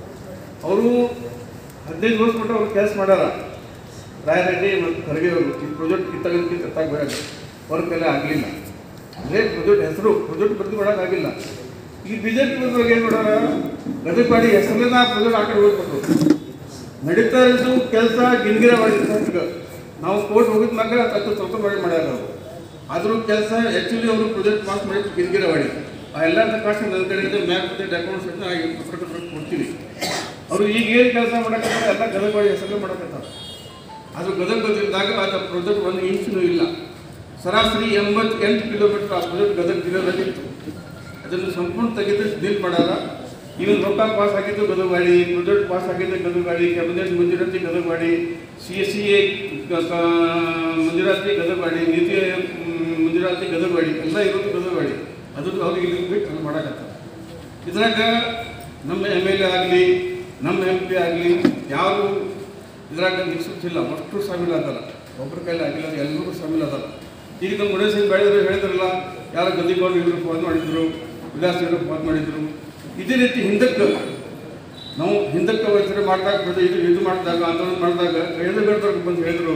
ಅವರು ಹದಿನೈದು ವರ್ಷ ಮಟ್ಟ ಅವ್ರು ಕೆಲಸ ಮಾಡ್ಯಾರ ರಾಯರೆಡ್ಡಿ ಮತ್ತು ಖರ್ಗೆ ಅವರು ಈ ಪ್ರಾಜೆಕ್ಟ್ ಕಿತ್ತಾಗಲಿಕ್ಕೆ ಕತ್ತಾಗ ಬೇಡ ಅವ್ರ ಕೈಲಿ ಆಗಲಿಲ್ಲ ಅದೇ ಪ್ರಾಜೆಕ್ಟ್ ಹೆಸರು ಪ್ರಾಜೆಕ್ಟ್ ಬರ್ದು ಮಾಡೋಕ್ಕಾಗಿಲ್ಲ ಈ ಬಿ ಜೆ ಪಿ ಬಂದವಾಗ ಏನು ಮಾಡೋರ ಗದಗ ಬಾಡಿ ಹೆಸರನ್ನ ಪ್ರಾಜೆಕ್ಟ್ ಆ ಕಡೆ ಹೋಗ್ಬಿಟ್ರು ನಡೀತಾ ಇದ್ದು ಕೆಲಸ ಗಿನ್ಗಿರ ಮಾಡಿದ್ರು ನಾವು ಕೋರ್ಟ್ ಹೋಗಿದ ಮ್ಯಾಗ ಅದು ಸ್ವಲ್ಪ ಮಾಡಿ ಮಾಡ್ಯಾರ ಅವರು ಆದರೂ ಕೆಲಸ ಆ್ಯಕ್ಚುಲಿ ಅವರು ಪ್ರಾಜೆಕ್ಟ್ ಪಾಸ್ ಮಾಡಿದ್ದು ಗಿನ್ಗಿರ ಮಾಡಿ ಆ ಎಲ್ಲ ಕಾಸ್ಟ್ ನನ್ನ ಕಡೆಯಿಂದ ಮ್ಯಾಪ್ ಮತ್ತು ಡಾಕ್ಯುಮೆಂಟ್ಸ್ ನಾವು ಈಗ ಪತ್ರ ಕೊಡ್ತೀವಿ ಅವರು ಈಗ ಏನು ಕೆಲಸ ಮಾಡಕತ್ತಾರ ಎಲ್ಲ ಗದಗ ಬಾಡಿ ಹೆಸರಲ್ಲೇ ಮಾಡಕತ್ತಾರ ಅದು ಗದಗ ಬಂದಿದ್ದಾಗ ಅದು ಪ್ರಾಜೆಕ್ಟ್ ಒಂದು ಇಂಚೂ ಇಲ್ಲ ಸರಾಸರಿ ಎಂಬತ್ತೆಂಟು ಕಿಲೋಮೀಟರ್ ಆ ಪ್ರಾಜೆಕ್ಟ್ ಗದಗ ಜಿಲ್ಲೆಯಲ್ಲಿತ್ತು ಅದನ್ನು ಸಂಪೂರ್ಣ ತೆಗೆದು ಡೀಲ್ ಮಾಡಾರ ಇವನ್ ರೊಕ್ಕ ಪಾಸ್ ಆಗಿದ್ದು ಗದಗವಾಡಿ ಪ್ರಾಜೆಕ್ಟ್ ಪಾಸ್ ಆಗಿದ್ದು ಗದಗವಾಡಿ ಕ್ಯಾಬಿನೆಟ್ ಮಂಜೂರಾತಿ Gadagwadi C S C A ಮಂಜೂರಾತಿ ಗದಗವಾಡಿ ನೀತಿ ಆಯೋಗ ಮ್, ಮಂಜೂರಾತಿ ಗದಗವಾಡಿ ಎಲ್ಲ ಇರೋದು ಗದಗವಾಡಿ ಅದು ಅವ್ರಿಗೆ ಇಲ್ಲಿ ಬಿಟ್ಟು ಅಲ್ಲಿ ಮಾಡಕತ್ತಾರೆ ಇದ್ರಾಗ ನಮ್ಮ ಎಮ್ ಎಲ್ ಎ ಆಗಲಿ ನಮ್ಮ ಎಂ ಪಿ ಆಗಲಿ ಯಾರು ಇದ್ರಾಗ ನಿಶ್ಚಿಲ್ಲ ಅಷ್ಟು ಶಾಮಿಲ್ ಅದಲ್ಲ ಒಬ್ಬರ ಕೈಲಿ ಆಗಿಲ್ಲ ಎಲ್ಲರೂ ಶಾಮಿಲ್ ಅದಲ್ಲ ಈಗ ನಮ್ಮ ಗುಣೇಶ್ ಸಿಂಗ್ ಬೆಳೆದ್ರು ಹೇಳಿದ್ರಲ್ಲ ಯಾರು ಗದ್ದಿಗೌಡರು ಇವರು ಫೋನ್ ಮಾಡಿದ್ರು ವಿಲಾಸ್ ಇವರು ಫೋನ್ ಮಾಡಿದ್ರು ಇದೇ ರೀತಿ ಹಿಂದಕ್ಕೆ ನಾವು ಹಿಂದಕ್ಕೆ ವೈದ್ಯರು ಮಾಡಿದಾಗ ಇದು ಇದು ಮಾಡಿದಾಗ ಆಂದೋಲನ ಮಾಡಿದಾಗ ಎಳೆದುಗಡ್ದವ್ರಿಗೆ ಬಂದು ಹೇಳಿದ್ರು ಅವರು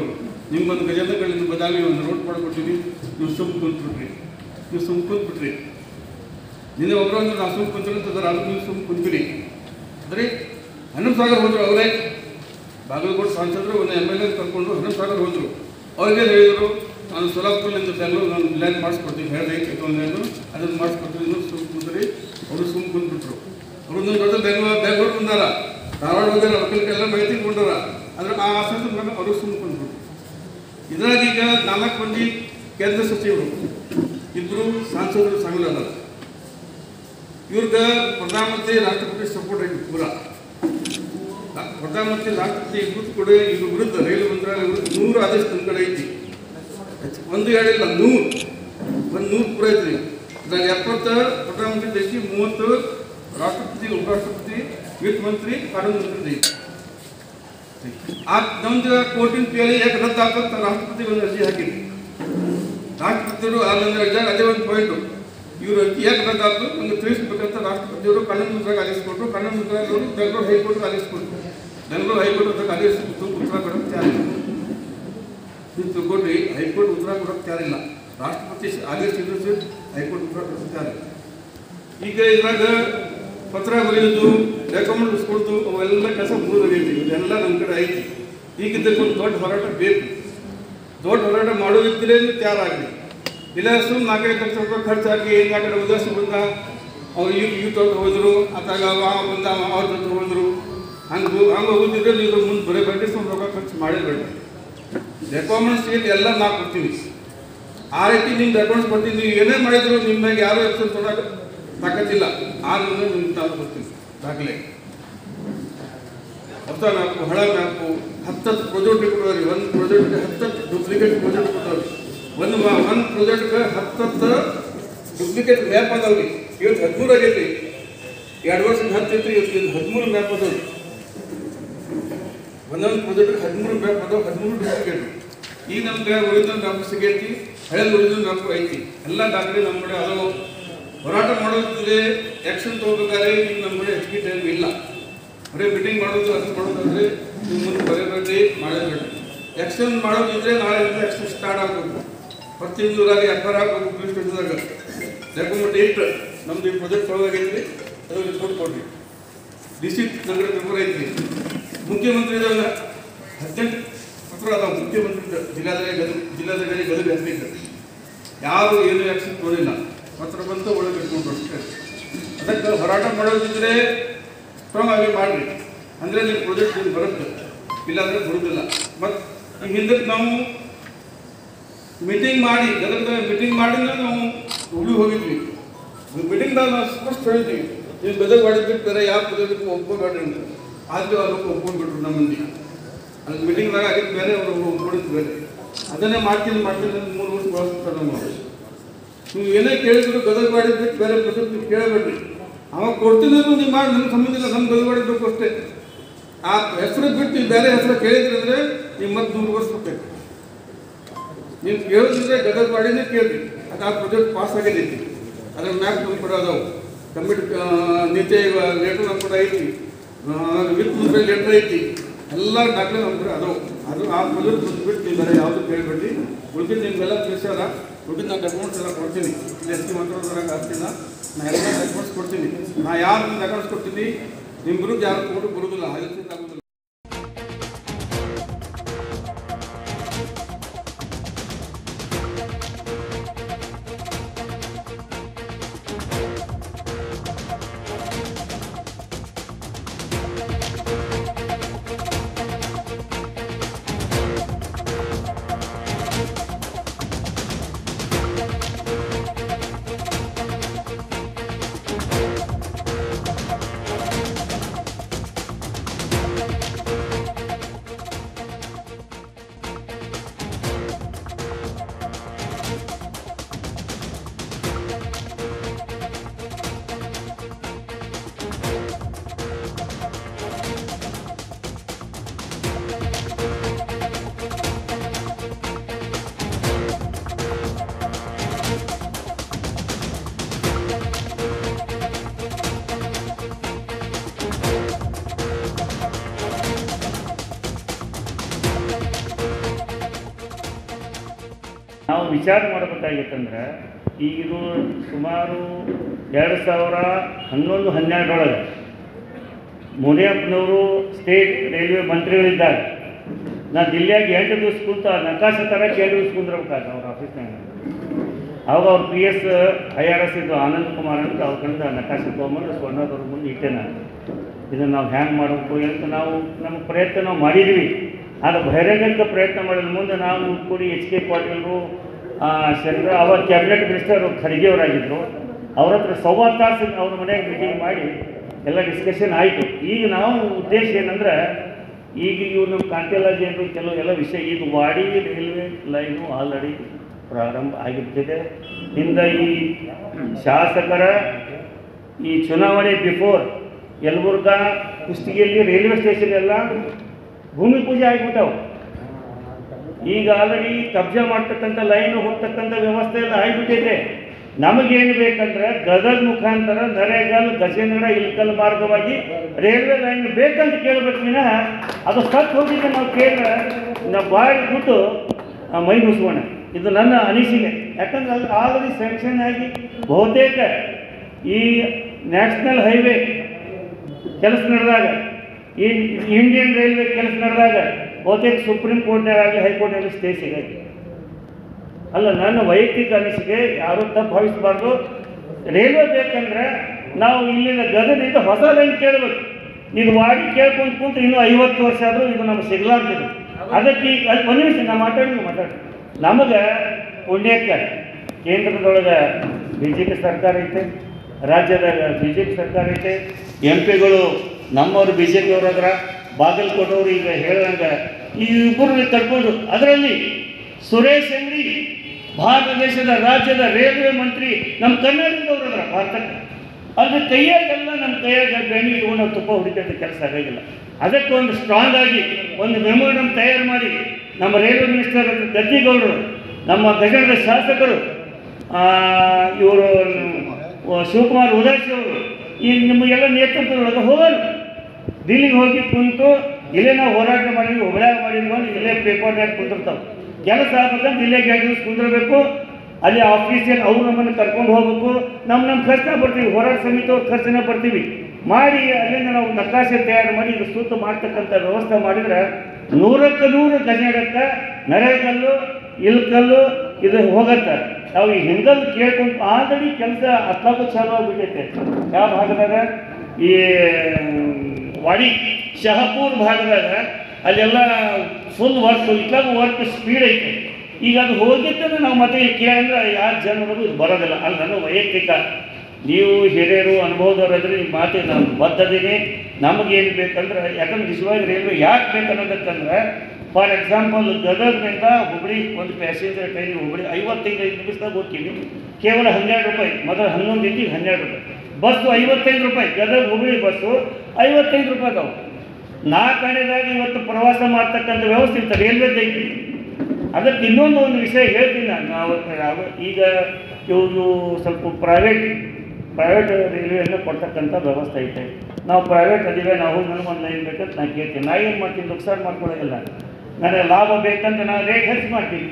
ನಿಮ್ಗೊಂದು ಗಜೇಂದ್ರಗಳಿಂದ ಬದಲಾಗಿ ಒಂದು ರೋಡ್ ಮಾಡಿಕೊಟ್ಟಿನಿ ನೀವು ಸುಮ್ಮ ಕುಂತ್ಬಿಟ್ರಿ ನೀವು ಸುಮ್ಮ ಕುಂತ್ಬಿಟ್ರಿ ನಿನ್ನೆ ಒಬ್ಬರೊಂದು ನಾವು ಸುಮ್ಮ ಕುಂತ್ರಿ ಅಂತಂದ್ರೆ ಅದು ನೀವು ಸುಮ್ಮ ಕುಂತೀರಿ ಅಂದರೆ ಹನ್ನೊಂದು ಸಾಗರ ಹೋದ್ರು ಅವರೇ ಬಾಗಲಕೋಟೆ ಸಾಂಸದರು ಒಂದು ಎಮ್ ಎಲ್ ಎ ಕರ್ಕೊಂಡು ಹನ್ನೊಂದು ಸಾಗರ ಹೋದರು ಅವ್ರಿಗೆ ಹೇಳಿದರು ನಾನು ಸೋಲಾಪುರದಿಂದ ಬೆಂಗಳೂರು ನಾನು ಲ್ಯಾಂಡ್ ಮಾಡಿಸ್ಕೊಡ್ತೀನಿ ಹೇಳಿದೆ ಕೆಲವೊಂದು ಅದನ್ನು ಮಾಡಿಸ್ಕೊಡ್ತೀನಿ ಇನ್ನೂ ಸುಮ್ಮ ಕುಂತ್ರಿ ಅವರು ಸುಮ್ಮ ಕುಂತ್ಬಿಟ್ರು ಅವ್ರೊಂದು ದೊಡ್ಡ ಬೆಂಗಳೂರು ಬೆಂಗಳೂರು ಬಂದಾರ ಧಾರವಾಡ ಹೋಗ್ಯಾರ ವಕೀಲರಿಗೆಲ್ಲ ಮಾಹಿತಿ ಕೊಂಡಾರ ಅಂದ್ರೆ ಆ ಆಸಕ್ತಿ ಮೇಲೆ ಅವರು ಸುಮ್ಮ ಕುಂತ್ಬಿಟ್ರು ಇದ್ರಾಗ ಈಗ ನಾಲ್ಕು ಮಂದಿ ಕೇಂದ್ರ ಸಚಿವರು ಇಬ್ಬರು ಸಾಂಸದರು ಸಾಮಿಲಲ್ಲ ಇವ್ರಿಗೆ ಪ್ರಧಾನಮಂತ್ರಿ ರಾಷ್ಟ್ರಪತಿ ಸಪೋರ್ಟ್ ಐತಿ ಪೂರ ಪ್ರಧಾನಮಂತ್ರಿ ರಾಷ್ಟ್ರಪತಿ ಇಬ್ಬರು ಕೂಡ ಇವ್ರ ವಿರುದ್ಧ ರೈಲು ಮಂತ್ರಾಲಯ ವಿರುದ್ಧ ನೂರು ಆದೇಶ ನಮ್ಮ ಕಡೆ ಐತಿ ಹೆಚ್ಚು- ಒಂದು ಹೇಳಿಲ್ಲ ನೂರು ಒಂದು ನೂರು ಪೂರ ಐತ್ರಿ ಇದ್ರಾಗ ಎಪ್ಪತ್ತ ಪ್ರಧಾನಮಂತ್ರಿ ಐತಿ ಮೂವತ್ತು ರಾಷ್ಟ್ರಪತಿ ಉಪರಾಷ್ಟ್ರಪತಿ ವಿತ್ತ ಮಂತ್ರಿ ಕಾನೂನು ಮಂತ್ರಿ ಐತಿ ಆ ನಮ್ದು ಕೋರ್ಟಿನ ಕೇಳಿ ಯಾಕೆ ರದ್ದು ಆಗ್ತಂತ ರಾಷ್ಟ್ರಪತಿ ಒಂದು ಅರ್ಜಿ ಹಾಕಿದ್ರು ರಾಷ್ಟ್ರಪತಿಯವರು ಆ ನನ್ನ ಅರ್ಜಿಯಾಗ ಅದೇ ಒಂದು ಪಾಯಿಂಟು ಇವರು ಅರ್ಜಿ ಯಾಕೆ ರದ್ದು ಆಗ್ತು ನಮ್ಗೆ ತಿಳಿಸ್ಬೇಕಂತ ರಾಷ್ಟ್ರಪತಿಯವರು ಕಾನೂನು ಮಂತ್ರಾಗ ಆದೇಶಿಸ್ಕೊಟ್ರು ಕಾನೂನು ಮಂತ್ರಾಲಯವರು ಬೆಂಗಳೂರು ಹೈಕೋರ್ಟ್ಗೆ ಆದೇಶಿಸ್ಕೊಟ್ರು ಬೆಂಗಳೂರು ಹೈಕೋರ್ಟ್ ಅದಕ್ಕೆ ಆದೇಶಿಸ್ತು ಉತ್ತರ ಕೊಡೋಕ್ಕೆ ತಯಾರಿಲ್ಲ ನೀವು ತಿಳ್ಕೊಡ್ರಿ ಹೈಕೋರ್ಟ್ ಉತ್ತರ ಕೊಡೋಕ್ಕೆ ತಯಾರಿಲ್ಲ ರಾಷ್ಟ್ರಪತಿ ಆದೇಶ ಇದ್ದು ಹೈಕೋರ್ಟ್ ಉತ್ತರ ಕೊಡೋಕ್ಕೆ ತಯಾರಿಲ್ಲ ಈಗ ಇದ್ರಾಗ ಪತ್ರ ಬರೆಯೋದು ರೆಕಮೆಂಡ್ ಇಸ್ಕೊಡ್ತು ಅವೆಲ್ಲ ಕೆಲಸ ಮುಗಿದೋಗೈತಿ ಇದೆಲ್ಲ ನಮ್ಮ ಕಡೆ ಐತಿ ಈಗ ಇದಕ್ಕೆ ಒಂದು ದೊಡ್ಡ ಹೋರಾಟ ಬೇಕು ದೊಡ್ಡ ಹೋರಾಟ ಮಾಡೋದಿದ್ರೆ ತಯಾರಾಗಲಿ ಇಲ್ಲ ಸುಮ್ಮನೆ ನಾಲ್ಕೈದು ಲಕ್ಷ ರೂಪಾಯಿ ಖರ್ಚಾಗಿ ಏನು ಆ ಕಡೆ ಉದಾಸಿ ಬಂದ ಅವ್ರು ಈಗ ಇವ್ ತೊಗೊಂಡು ಹೋದ್ರು ಅತ್ತಾಗ ಅವ ಬಂದ ಅವ್ರ ಜೊತೆ ಹೋದ್ರು ಹಂಗೆ ಹಂಗೆ ಹೋಗಿದ್ರೆ ನೀವು ಮುಂದೆ ಬರೀ ಬಡ್ಡಿ ಸುಮ್ಮನೆ ರೊಕ್ಕ ಖರ್ಚು ಮಾಡೇಬೇಡ ರೆಕ್ವೈರ್ಮೆಂಟ್ಸ್ ಏನು ಎಲ್ಲ ನಾ ಕೊಡ್ತೀವಿ ಆ ರೀತಿ ನಿಮ್ದು ರೆಕಾರ್ಡ್ಸ್ ಕೊಡ್ತೀನಿ ನೀವು ಏನೇ ಮಾಡಿದ್ರು ನಿಮ್ಮ ಮ್ಯಾಗೆ ಯಾರು ಎಪ್ಸನ್ ತೊಗೊಳಕ್ಕೆ ತಾಕತ್ತಿಲ್ಲ ಆದ್ರೂ ನಿಮ್ಗೆ ತಾವು ಕೊಡ್ತೀನಿ ದಾಖಲೆ ಹೊಸ ಮ್ಯಾಪು ಹಳ ಮ್ಯಾಪು ಹತ್ತತ್ತು ಪ್ರಾಜೆಕ್ಟ್ ಕೊಡೋರಿ ಒಂದು ಪ್ರಾಜೆಕ್ಟ್ಗೆ ಹತ್ತತ್ತು ಡೂಪ್ಲಿಕೇಟ್ ಪ್ರಾಜೆಕ್ಟ್ ಕೊಡೋರಿ ಒಂದು ಒಂದು ಪ್ರಾಜೆಕ್ಟ್ಗೆ ಹತ್ತತ್ತು ಡೂಪ್ಲಿಕೇಟ್ ಮ್ಯಾಪ್ ಅದಾವ್ರಿ ಇವತ್ತು ಹದಿಮೂರು ಆಗೈತಿ ಎರಡು ವರ್ಷದ ಹತ್ತಿತ್ತು ಇವತ್ತು ಇದು ಹದಿಮೂರು ಮ್ಯಾಪ್ ಅದಾವ್ರಿ ಒಂದೊಂದು ಪ್ರಾಜೆಕ್ಟ್ಗೆ ಹದಿಮೂರು ಮ್ಯಾಪ್ ಅದಾವ ಹದಿಮೂರು ಡೂಪ್ಲಿಕೇಟ್ ಈಗ ನಮ್ಗೆ ಒರಿಜಿನಲ್ ಮ್ಯಾಪ್ ಸಿಗೈತಿ ಹಳೆ ಒರಿಜಿನಲ್ ಮ್ಯಾಪ್ ಐತಿ ಎಲ್ಲ ದಾಖಲೆ ನಮ್ಮ ಕಡೆ ಅದಾವ ಹೋರಾಟ ಮಾಡೋದಿದ್ರೆ ಆ್ಯಕ್ಷನ್ ತೊಗೋಬೇಕಾದ್ರೆ ಈಗ ನಮ್ಮ ಕಡೆ ಹೆಚ್ಚಿಗೆ ಟೈಮ್ ಇಲ್ಲ ಬರೀ ಮೀಟಿಂಗ್ ಮಾಡೋದು ಅದು ಮಾಡೋದಂದ್ರೆ ನೀವು ಮುಂದೆ ಬರೀಬೇಡಿ ಮಾಡಬೇಡಿ ಆ್ಯಕ್ಷನ್ ಮಾಡೋದಿದ್ರೆ ನಾಳೆಯಿಂದ ಆ್ಯಕ್ಷನ್ ಸ್ಟಾರ್ಟ್ ಆಗಬೇಕು ಪ್ರತಿ ಊರಾಗಿ ಎಫ್ ಆಗಬೇಕು ಪೊಲೀಸ್ ಸ್ಟೇಷನ್ದಾಗ ರೆಕಮೆಂಡ್ ಇಟ್ಟು ನಮ್ದು ಈ ಪ್ರಾಜೆಕ್ಟ್ ಒಳಗಾಗೈತ್ರಿ ಅದು ರಿಪೋರ್ಟ್ ಕೊಡ್ರಿ ಡಿ ಸಿ ನಗರ ಪೇಪರ್ ಐತ್ರಿ ಮುಖ್ಯಮಂತ್ರಿದಾಗ ಹದಿನೆಂಟು ಪತ್ರ ಅದಾವ ಮುಖ್ಯಮಂತ್ರಿ ಜಿಲ್ಲಾಧಿಕಾರಿ ಗದಗ ಜಿಲ್ಲಾಧಿಕಾರಿ ಗದಗ ಹೆಸರಿದ್ದ ಯಾರು ಏನು ಆ್ಯಕ್ಷನ್ ತೋರಿಲ್ಲ ಪತ್ರ ಬಂತು ಒಳಗೆ ಇಟ್ಕೊಂಡ್ರು ಅಷ್ಟೇ ಅದಕ್ಕೆ ಹೋರಾಟ ಮಾಡೋದಿದ್ರೆ ಸ್ಟ್ರಾಂಗ್ ಆಗಿ ಮಾಡಿರಿ ಅಂದರೆ ನಿಮ್ಮ ಪ್ರಾಜೆಕ್ಟ್ ನಿಮ್ಗೆ ಬರುತ್ತೆ ಇಲ್ಲಾಂದ್ರೆ ಬರುವುದಿಲ್ಲ ಮತ್ತು ಈ ಹಿಂದಕ್ಕೆ ನಾವು ಮೀಟಿಂಗ್ ಮಾಡಿ ಗದಗದಾಗ ಮೀಟಿಂಗ್ ಮಾಡಿದ ನಾವು ಹುಡುಗಿ ಹೋಗಿದ್ವಿ ಮೀಟಿಂಗ್ದಾಗ ನಾವು ಸ್ಪಷ್ಟ ಹೇಳಿದ್ವಿ ನೀವು ಗದಗ ಮಾಡಿದ್ಬಿಟ್ಟು ಬೇರೆ ಯಾವ ಪ್ರಾಜೆಕ್ಟ್ಗೂ ಒಪ್ಕೋಬೇಡ್ರಿ ಅಂತ ಆದ್ರೆ ಅದಕ್ಕೆ ಒಪ್ಕೊಂಡ್ಬಿಟ್ರು ನಮ್ಮ ಮಂದಿ ಅಲ್ಲಿ ಮೀಟಿಂಗ್ದಾಗ ಆಗಿದ್ದು ಬೇರೆ ಅವರು ಒಪ್ಕೊಂಡಿದ್ದು ಬೇರೆ ಅದನ್ನೇ ಮಾಡ್ತೀನಿ ಮಾಡ್ತೀನಿ ಅಂತ ಮೂರು ವರ್ಷ ಬಳಸ್ತಾರೆ ನಮ್ಮ ನೀವು ಏನೇ ಕೇಳಿದ್ರು ಗದಗ ಮಾಡಿದ್ಬಿಟ್ಟು ಬೇರೆ ಪ್ರಾಜೆಕ್ಟ್ ನೀವು ಕೇಳಬೇಡ್ರಿ ಅವಾಗ ಕೊಡ್ತೀನಿ ಅಂದ್ರೆ ನೀವು ಮಾಡಿ ನಮ್ಗೆ ಸಂಬಂಧ ಇಲ್ಲ ನಮ್ಮ ಗದಗ ಮಾಡಿರ್ಬೇಕು ಅಷ್ಟೇ ಆ ಹೆಸರು ಬಿಟ್ಟು ನೀವು ಬೇರೆ ಹೆಸರು ಕೇಳಿದ್ರಿ ಅಂದರೆ ನೀವು ಮತ್ತೆ ನೂರು ವರ್ಷ ಬೇಕು ನೀವು ಕೇಳಿದ್ರೆ ಗದಗ ಮಾಡಿನೇ ಕೇಳ್ರಿ ಅದು ಆ ಪ್ರಾಜೆಕ್ಟ್ ಪಾಸ್ ಆಗಿದ್ದೈತಿ ಅದ್ರ ಮ್ಯಾಪ್ ನಮ್ಮ ಕೂಡ ಅದಾವು ಕಮಿಟಿ ನೀತಿ ಲೆಟರ್ ನಮ್ಮ ಕೂಡ ಐತಿ ವಿತ್ ಮುಂದೆ ಲೆಟರ್ ಐತಿ ಎಲ್ಲ ದಾಖಲೆ ನಮ್ಮ ಕಡೆ ಅದಾವು ಅದು ಆ ಪ್ರಾಜೆಕ್ಟ್ ಬಿಟ್ಟು ನೀವು ಬೇರೆ ಯಾವುದು ಕೇಳಬೇಡಿ ಉಳಿದಿದ್ದು ನಿಮ್ಗೆಲ್ಲ ತಿಳಿಸ್ಯಾರ ಉಳಿದಿದ್ದು ನಾನು ಡಾಕ್ಯುಮೆಂಟ್ಸ್ ಎಲ್ಲ ಕೊಡ್ತೀನಿ ಇಲ್ಲಿ ಎಷ್ಟು ಮಾತಾಡೋದ್ರಾಗ ಆಗ್ತಿಲ್ಲ ನಾ ಎಲ್ಲ ಡಾಕ್ಯುಮೆಂಟ್ಸ್ ಕೊಡ್ತೀನಿ ನಾ ಯಾರು ಡಾಕ್ಯುಮೆಂಟ್ಸ್ ಕೊಡ್ತೀನಿ ನಿಮ್ಮ ವಿರುದ್ಧ ಯಾರು ಕೊಟ್ಟು ಬರೋದಿಲ್ಲ ಅದಕ್ಕೆ ಆಗೋದಿಲ್ಲ ವಿಚಾರ ಮಾಡಬೇಕಾಗಿತ್ತಂದ್ರೆ ಈಗ ಇದು ಸುಮಾರು ಎರಡು ಸಾವಿರ ಹನ್ನೊಂದು ಹನ್ನೆರಡರೊಳಗೆ ಮುನಿಯಪ್ಪನವರು ಸ್ಟೇಟ್ ರೈಲ್ವೆ ಮಂತ್ರಿಗಳಿದ್ದಾಗ ನಾ ದಿಲ್ಲಿಯಾಗ ಎಂಟು ದಿವಸ ಕುಂತ ನಕಾಶ ತರಕ್ಕೆ ಎರಡು ದಿವಸ ಕುಂದಿರ್ಬೇಕಾಗ ಅವ್ರ ಆಫೀಸ್ನಾಗ ಅವಾಗ ಅವ್ರ P S I R S ಇದು ಆನಂದ್ ಕುಮಾರ್ ಅಂತ ಅವ್ರ ಕಡೆಯಿಂದ ನಕಾಶ ತೊಗೊಂಬಂದು ಸ್ವರ್ಣದವ್ರ ಮುಂದೆ ಇಟ್ಟೆ ನಾನು ಇದನ್ನು ನಾವು ಹ್ಯಾಂಗೆ ಮಾಡಬೇಕು ಅಂತ ನಾವು ನಮ್ಮ ಪ್ರಯತ್ನ ನಾವು ಮಾಡಿದ್ವಿ ಆದರೆ ಬಹಿರಂಗಕ್ಕೆ ಪ್ರಯತ್ನ ಮಾಡಿದ ಮುಂದೆ ನಾವು ಕೂಡಿ ಎಚ್ ಕೆ ಪಾಟೀಲರು ಶಂಕರ ಅವಾಗ ಕ್ಯಾಬಿನೆಟ್ ಮಿನಿಸ್ಟರ್ ಖರ್ಗೆ ಅವರಾಗಿದ್ದರು ಅವ್ರ ಹತ್ರ ಸಂವಾದ ತಾಸು ಅವ್ರ ಮನೆಯಾಗ ಮೀಟಿಂಗ್ ಮಾಡಿ ಎಲ್ಲ ಡಿಸ್ಕಷನ್ ಆಯಿತು ಈಗ ನಾವು ಉದ್ದೇಶ ಏನಂದ್ರೆ ಈಗ ಇವು ನಮ್ಮ ಕಾಂತಿಲ್ಲ ಜನರು ಕೆಲವು ಎಲ್ಲ ವಿಷಯ ಈಗ ವಾಡಿ ರೈಲ್ವೆ ಲೈನು ಆಲ್ರೆಡಿ ಪ್ರಾರಂಭ ಆಗಿಬಿಟ್ಟಿದೆ ಇಂದ ಈ ಶಾಸಕರ ಈ ಚುನಾವಣೆ ಬಿಫೋರ್ ಯಲಬುರ್ಗಾ ಕುಷ್ಟಗಿಯಲ್ಲಿ ರೈಲ್ವೆ ಸ್ಟೇಷನ್ ಎಲ್ಲ ಭೂಮಿ ಪೂಜೆ ಆಗಿಬಿಟ್ಟವು ಈಗ ಆಲ್ರೆಡಿ ಕಬ್ಜಾ ಮಾಡ್ತಕ್ಕಂಥ ಲೈನ್ ಹೋಗ್ತಕ್ಕಂಥ ವ್ಯವಸ್ಥೆ ಎಲ್ಲ ಆಗಿಬಿಟ್ಟಿದೆ ನಮಗೇನು ಬೇಕಂದ್ರೆ ಗದಗ ಮುಖಾಂತರ ನರೇಗಲ್ ಗಜೇಂದ್ರ ಇಲ್ಕಲ್ ಮಾರ್ಗವಾಗಿ ರೈಲ್ವೆ ಲೈನ್ ಬೇಕಂತ ಕೇಳಬೇಕು ವಿನಃ ಅದು ಸತ್ತು ಹೋಗಿದ್ದೆ ನಾವು ಕೇಳಿದ್ರೆ ನಾವು ಬಾಯಿ ಬಿಟ್ಟು ಆ, ಮೈ ಮುಗಿಸೋಣ ಇದು ನನ್ನ ಅನಿಸಿಕೆ ಯಾಕಂದ್ರೆ ಅದು ಆಲ್ರೆಡಿ ಸ್ಯಾಂಕ್ಷನ್ ಆಗಿ ಬಹುತೇಕ ಈ ನ್ಯಾಷನಲ್ ಹೈವೇ ಕೆಲಸ ನಡೆದಾಗ ಈ ಇಂಡಿಯನ್ ರೈಲ್ವೆ ಕೆಲಸ ನಡೆದಾಗ ಬಹುತೇಕ ಸುಪ್ರೀಂ ಕೋರ್ಟ್ನಾಗಲಿ ಹೈಕೋರ್ಟ್ನಾಗಲಿ ಸ್ಟೇ ಸಿಗೈತೆ ಅಲ್ಲ ನನ್ನ ವೈಯಕ್ತಿಕ ಅನಿಸಿಕೆ ಯಾರೂ ತಪ್ಪು ಭಾವಿಸಬಾರ್ದು ರೈಲ್ವೆ ಬೇಕಂದ್ರೆ ನಾವು ಇಲ್ಲಿಂದ ಗದಗದಿಂದ ಹೊಸ ಲೈನ್ ಕೇಳಬೇಕು ಇದು ವಾಡಿ ಕೇಳ್ಕೊಂಡು ಕುಂತು ಇನ್ನೂ ಐವತ್ತು ವರ್ಷ ಆದರೂ ಇದು ನಮಗೆ ಸಿಗಲಾರ್ದಿದೆ ಅದಕ್ಕೆ ಈಗ ಅಲ್ಲಿ ಒಂದು ನಿಮಿಷ ನಾ ಮಾತಾಡಿ ಮಾತಾಡಿ ನಮಗೆ ಪುಣ್ಯಕ್ಕೆ ಕೇಂದ್ರದೊಳಗೆ ಬಿ ಜೆ ಪಿ ಸರ್ಕಾರ ಐತೆ ರಾಜ್ಯದಾಗ ಬಿ ಜೆ ಪಿ ಸರ್ಕಾರ ಐತೆ ಎಂ ಪಿಗಳು ನಮ್ಮವರು ಬಿ ಜೆ ಪಿಯವ್ರು ಅದ್ರ ಬಾಗಲಕೋಟವ್ರು ಈಗ ಹೇಳ್ದಂಗೆ ಈ ಇಬ್ಬರು ಕರ್ಕೊಂಡು ಅದರಲ್ಲಿ ಸುರೇಶ್ ಅಂಗಡಿ ಭಾರತ ದೇಶದ ರಾಜ್ಯದ ರೈಲ್ವೆ ಮಂತ್ರಿ ನಮ್ಮ ಕರ್ನಾಟಕದವ್ರು ಅದ್ರ ಭಾರತಕ್ಕೆ ಅದ್ರ ಕೈಯಾಗೆಲ್ಲ ನಮ್ಮ ಕೈಯಾಗ ಬೆಣ್ಣೆ ಇಟ್ಕೊಂಡು ನಾವು ತುಪ್ಪ ಹೊಡಿತಂತ ಕೆಲಸ ಆಗೋದಿಲ್ಲ ಅದಕ್ಕೆ ಒಂದು ಸ್ಟ್ರಾಂಗ್ ಆಗಿ ಒಂದು ಮೆಮೊರಂ ತಯಾರು ಮಾಡಿ ನಮ್ಮ ರೈಲ್ವೆ ಮಿನಿಸ್ಟರ್ ಗದ್ದಿಗೌಡರು ನಮ್ಮ ಗಜನದ ಶಾಸಕರು ಇವರು ಶಿವಕುಮಾರ್ ಉದಾಸಿ ಅವರು ಈ ನಿಮಗೆಲ್ಲ ನೇತೃತ್ವದೊಳಗೆ ಹೋಗೋಣ ದಿಲ್ಲಿಗೆ ಹೋಗಿ ಕುಂತು ಇಲ್ಲೇ ನಾವು ಹೋರಾಟ ಮಾಡಿದ್ವಿ ಹುಬ್ಳ್ಯಾಗ ಮಾಡಿದ್ವಿ ಅಂದ್ರೆ ಇಲ್ಲೇ ಪೇಪರ್ನಾಗ ಕುಂತಿರ್ತಾವೆ ಕೆಲಸ ಆಗ್ಬೇಕಂತ ಇಲ್ಲೇ ಎರಡು ದಿವಸ ಕುಂದಿರ್ಬೇಕು ಅಲ್ಲಿ ಆಫೀಸಿಯಲ್ಲಿ ಅವ್ರು ನಮ್ಮನ್ನು ಕರ್ಕೊಂಡು ಹೋಗ್ಬೇಕು ನಮ್ಮ ನಮ್ಮ ಖರ್ಚನ್ನ ಬರ್ತೀವಿ ಹೋರಾಟ ಸಮಿತಿ ಅವ್ರ ಖರ್ಚನ್ನ ಬರ್ತೀವಿ ಮಾಡಿ ಅಲ್ಲಿಂದ ನಾವು ನಕಾಶೆ ತಯಾರು ಮಾಡಿ ಇದು ಸುತ್ತ ಮಾಡ್ತಕ್ಕಂಥ ವ್ಯವಸ್ಥೆ ಮಾಡಿದ್ರೆ ನೂರಕ್ಕೆ ನೂರು ಗಜಡಕ್ಕೆ ನರೇಗಲ್ಲು ಇಲ್ಕಲ್ಲು ಇದು ಹೋಗತ್ತೆ ನಾವು ಈ ಹಿಂದಲ್ ಕೇಳ್ಕೊಂಡು ಆಲ್ರೆಡಿ ಕೆಲಸ ಹತ್ತಾಕು ಚಾಲು ಆಗ್ಬಿಟ್ಟೈತೆ ಯಾವ ಭಾಗದಾಗ ಈ ವಾಡಿ ಶಹಪೂರ್ ಭಾಗದಾಗ ಅಲ್ಲೆಲ್ಲ ಫುಲ್ ವರ್ಕ್ ಇಟ್ಲಾಗ ವರ್ಕ್ ಸ್ಪೀಡ್ ಐತೆ ಈಗ ಅದು ಹೋಗಿದ್ದರೆ ನಾವು ಮತ್ತೆ ಇಲ್ಲಿ ಕೇಳಿದ್ರೆ ಯಾರು ಜನರು ಇದು ಬರೋದಿಲ್ಲ ಅಲ್ಲಿ ನನ್ನ ವೈಯಕ್ತಿಕ ನೀವು ಹಿರಿಯರು ಅನುಭವದವರಾದ್ರೆ ನಿಮ್ಮ ಮಾತಿಗೆ ನಾನು ಬದ್ಧದೀನಿ ನಮಗೇನು ಬೇಕಂದ್ರೆ ಯಾಕಂದ್ರೆ ನಿಜವಾಗಿ ರೈಲ್ವೆ ಯಾಕೆ ಬೇಕನ್ನೋದಕ್ಕಂದ್ರೆ ಫಾರ್ ಎಕ್ಸಾಂಪಲ್ ಗದಗದಿಂದ ಹುಬ್ಳಿ ಒಂದು ಪ್ಯಾಸೆಂಜರ್ ಟ್ರೈನ್ ಹುಬ್ಳಿ ಐವತ್ತೈದು ಐದು ನಿಮಿಷದಾಗ ಹೋಗ್ತೀವಿ ಕೇವಲ ಹನ್ನೆರಡು ರೂಪಾಯಿ ಮೊದಲು ಹನ್ನೊಂದು ಇದ್ದು ಈಗ ಹನ್ನೆರಡು ರೂಪಾಯಿ ಬಸ್ಸು ಐವತ್ತೈದು ರೂಪಾಯಿ ಗದಗ ಹುಬ್ಳಿ ಬಸ್ಸು ಐವತ್ತೈದು ರೂಪಾಯಿ ಅದಾವೆ ನಾಲ್ಕನೇದಾಗಿ ಇವತ್ತು ಪ್ರವಾಸ ಮಾಡ್ತಕ್ಕಂಥ ವ್ಯವಸ್ಥೆ ಇತ್ತು ರೈಲ್ವೇದ ಐತಿ ಅದಕ್ಕೆ ಇನ್ನೊಂದು ಒಂದು ವಿಷಯ ಹೇಳ್ತೀನಿ ನಾನು ನಾವು ನಾವು ಈಗ ಇವರು ಸ್ವಲ್ಪ ಪ್ರೈವೇಟ್ ಪ್ರೈವೇಟ್ ರೈಲ್ವೆಯನ್ನು ಕೊಡ್ತಕ್ಕಂಥ ವ್ಯವಸ್ಥೆ ಐತೆ ನಾವು ಪ್ರೈವೇಟ್ ಅದಿವೆ ನಾವು ನನಗೆ ಒಂದು ಲೈನ್ ಬೇಕಂತ ನಾನು ಕೇಳ್ತೀನಿ ನಾ ಏನು ಮಾಡ್ತೀನಿ ನುಕ್ಸಾನ್ ಮಾಡ್ಕೊಳ್ಳೋದಿಲ್ಲ ನನಗೆ ಲಾಭ ಬೇಕಂತ ನಾನು ರೇಟ್ ಹೆಚ್ಚು ಮಾಡ್ತೀನಿ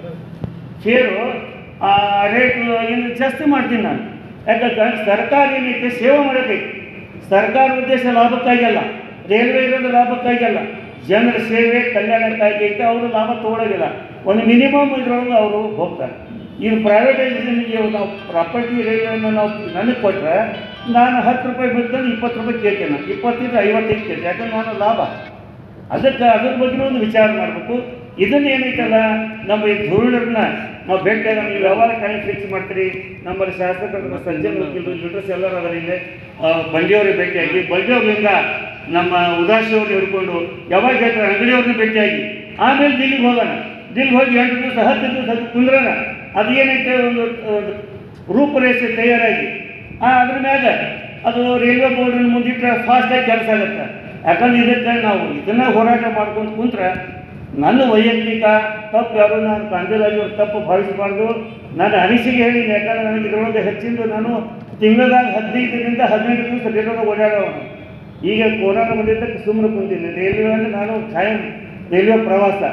ಫೇರು ಆ ರೇಟ್ ಏನು ಜಾಸ್ತಿ ಮಾಡ್ತೀನಿ ನಾನು ಯಾಕಂದ್ರೆ ಸರ್ಕಾರ ಏನೈತೆ ಸೇವೆ ಮಾಡಬೇಕು ಸರ್ಕಾರ ಉದ್ದೇಶ ಲಾಭಕ್ಕಾಗಿಲ್ಲ ರೈಲ್ವೆ ಇರೋದು ಲಾಭಕ್ಕಾಗಿಲ್ಲ ಜನರ ಸೇವೆ ಕಲ್ಯಾಣಕ್ಕಾಗಿ ಐತೆ ಅವರು ಲಾಭ ತೊಗೊಳೋದಿಲ್ಲ ಒಂದು ಮಿನಿಮಮ್ ಇದ್ರೊಳಗೆ ಅವರು ಹೋಗ್ತಾರೆ ಇದು ಪ್ರೈವೇಟೈಸೇಷನ್ಗೆ ನಾವು ಪ್ರಾಪರ್ಟಿ ರೈಲ್ವೆಯನ್ನು ನಾವು ನನಗೆ ಕೊಟ್ಟರೆ ನಾನು ಹತ್ತು ರೂಪಾಯಿ ಬಿಡ್ತಾನೆ ಇಪ್ಪತ್ತು ರೂಪಾಯಿ ಕೇಳ್ತೇನೆ ನಾನು ಇಪ್ಪತ್ತೈದು ಐವತ್ತೈದು ಕೇಳ್ತೇನೆ ಯಾಕಂದ್ರೆ ನಾನು ಲಾಭ ಅದಕ್ಕೆ ಅದ್ರ ಬಗ್ಗೆ ಒಂದು ವಿಚಾರ ಮಾಡಬೇಕು ಇದನ್ನ ಏನೈತಲ್ಲ ನಮ್ಮ ಈ ಧೂಳರನ್ನ ನಾವು ಭೇಟಿ ನೀವು ಯಾವಾಗ ಟೈಮ್ ಫಿಕ್ಸ್ ಮಾಡ್ತೀರಿ ನಮ್ಮಲ್ಲಿ ಶಾಸಕರು ಸಂಜಯ್ ವಕೀಲರು ಲೀಡರ್ಸ್ ಎಲ್ಲರೂ ಅದರ ಇಲ್ಲೇ ಆ, ಬಂಡಿಯವ್ರಿಗೆ ಭೇಟಿಯಾಗಿ ಬಂಡಿಯವ್ರಿಂದ ನಮ್ಮ ಉದಾಸಿಯವ್ರು ಹಿಡ್ಕೊಂಡು ಯಾವಾಗ ಹೇಳ್ತಾರೆ ಅಂಗಡಿಯವ್ರನ್ನ ಭೇಟಿಯಾಗಿ ಆಮೇಲೆ ದಿಲ್ಲಿಗೆ ಹೋಗೋಣ ದಿಲ್ಲಿಗೆ ಹೋಗಿ ಎಂಟು ದಿವಸ ಹತ್ತು ದಿವಸ ಹತ್ತು ಕುಂದ್ರೋಣ ಅದು ಏನೈತೆ ಒಂದು ಒಂದು ರೂಪರೇಷೆ ತಯಾರಾಗಿ ಆ ಅದ್ರ ಮ್ಯಾಗ ಅದು ರೈಲ್ವೆ ಬೋರ್ಡಿನ ಮುಂದಿಟ್ಟರೆ ಫಾಸ್ಟಾಗಿ ಕೆಲಸ ಆಗುತ್ತೆ ಯಾಕಂದ್ರೆ ಇದಕ್ಕೆ ನಾವು ಇದನ್ನ ಹೋರಾಟ ಮಾಡ್ಕೊಂಡು ಕುಂತ್ರೆ ನನ್ನ ವೈಯಕ್ತಿಕ ತಪ್ಪು ಯಾರು ನಾನು ಕಾಂಜಲಾಗಿ ತಪ್ಪು ಭಾವಿಸಬಾರ್ದು ನನ್ನ ಅನಿಸಿಕೆ ಹೇಳಿ ಯಾಕಂದ್ರೆ ನನಗೆ ಇದರೊಳಗೆ ಹೆಚ್ಚಿಂದು ನಾನು ತಿಂಗಳದಾಗ ಹದಿನೈದರಿಂದ ಹದಿನೆಂಟು ದಿವಸ ರೈಲ್ವೆ ಓಡಾಡೋನು ಈಗ ಕೋರೋನಾ ಬಂದಿದ್ದಕ್ಕೆ ಸುಮ್ಮನೆ ಕುಂತೀನಿ ರೈಲ್ವೆ ಅಂದ್ರೆ ನಾನು ಖಾಯಂ ರೈಲ್ವೆ ಪ್ರವಾಸ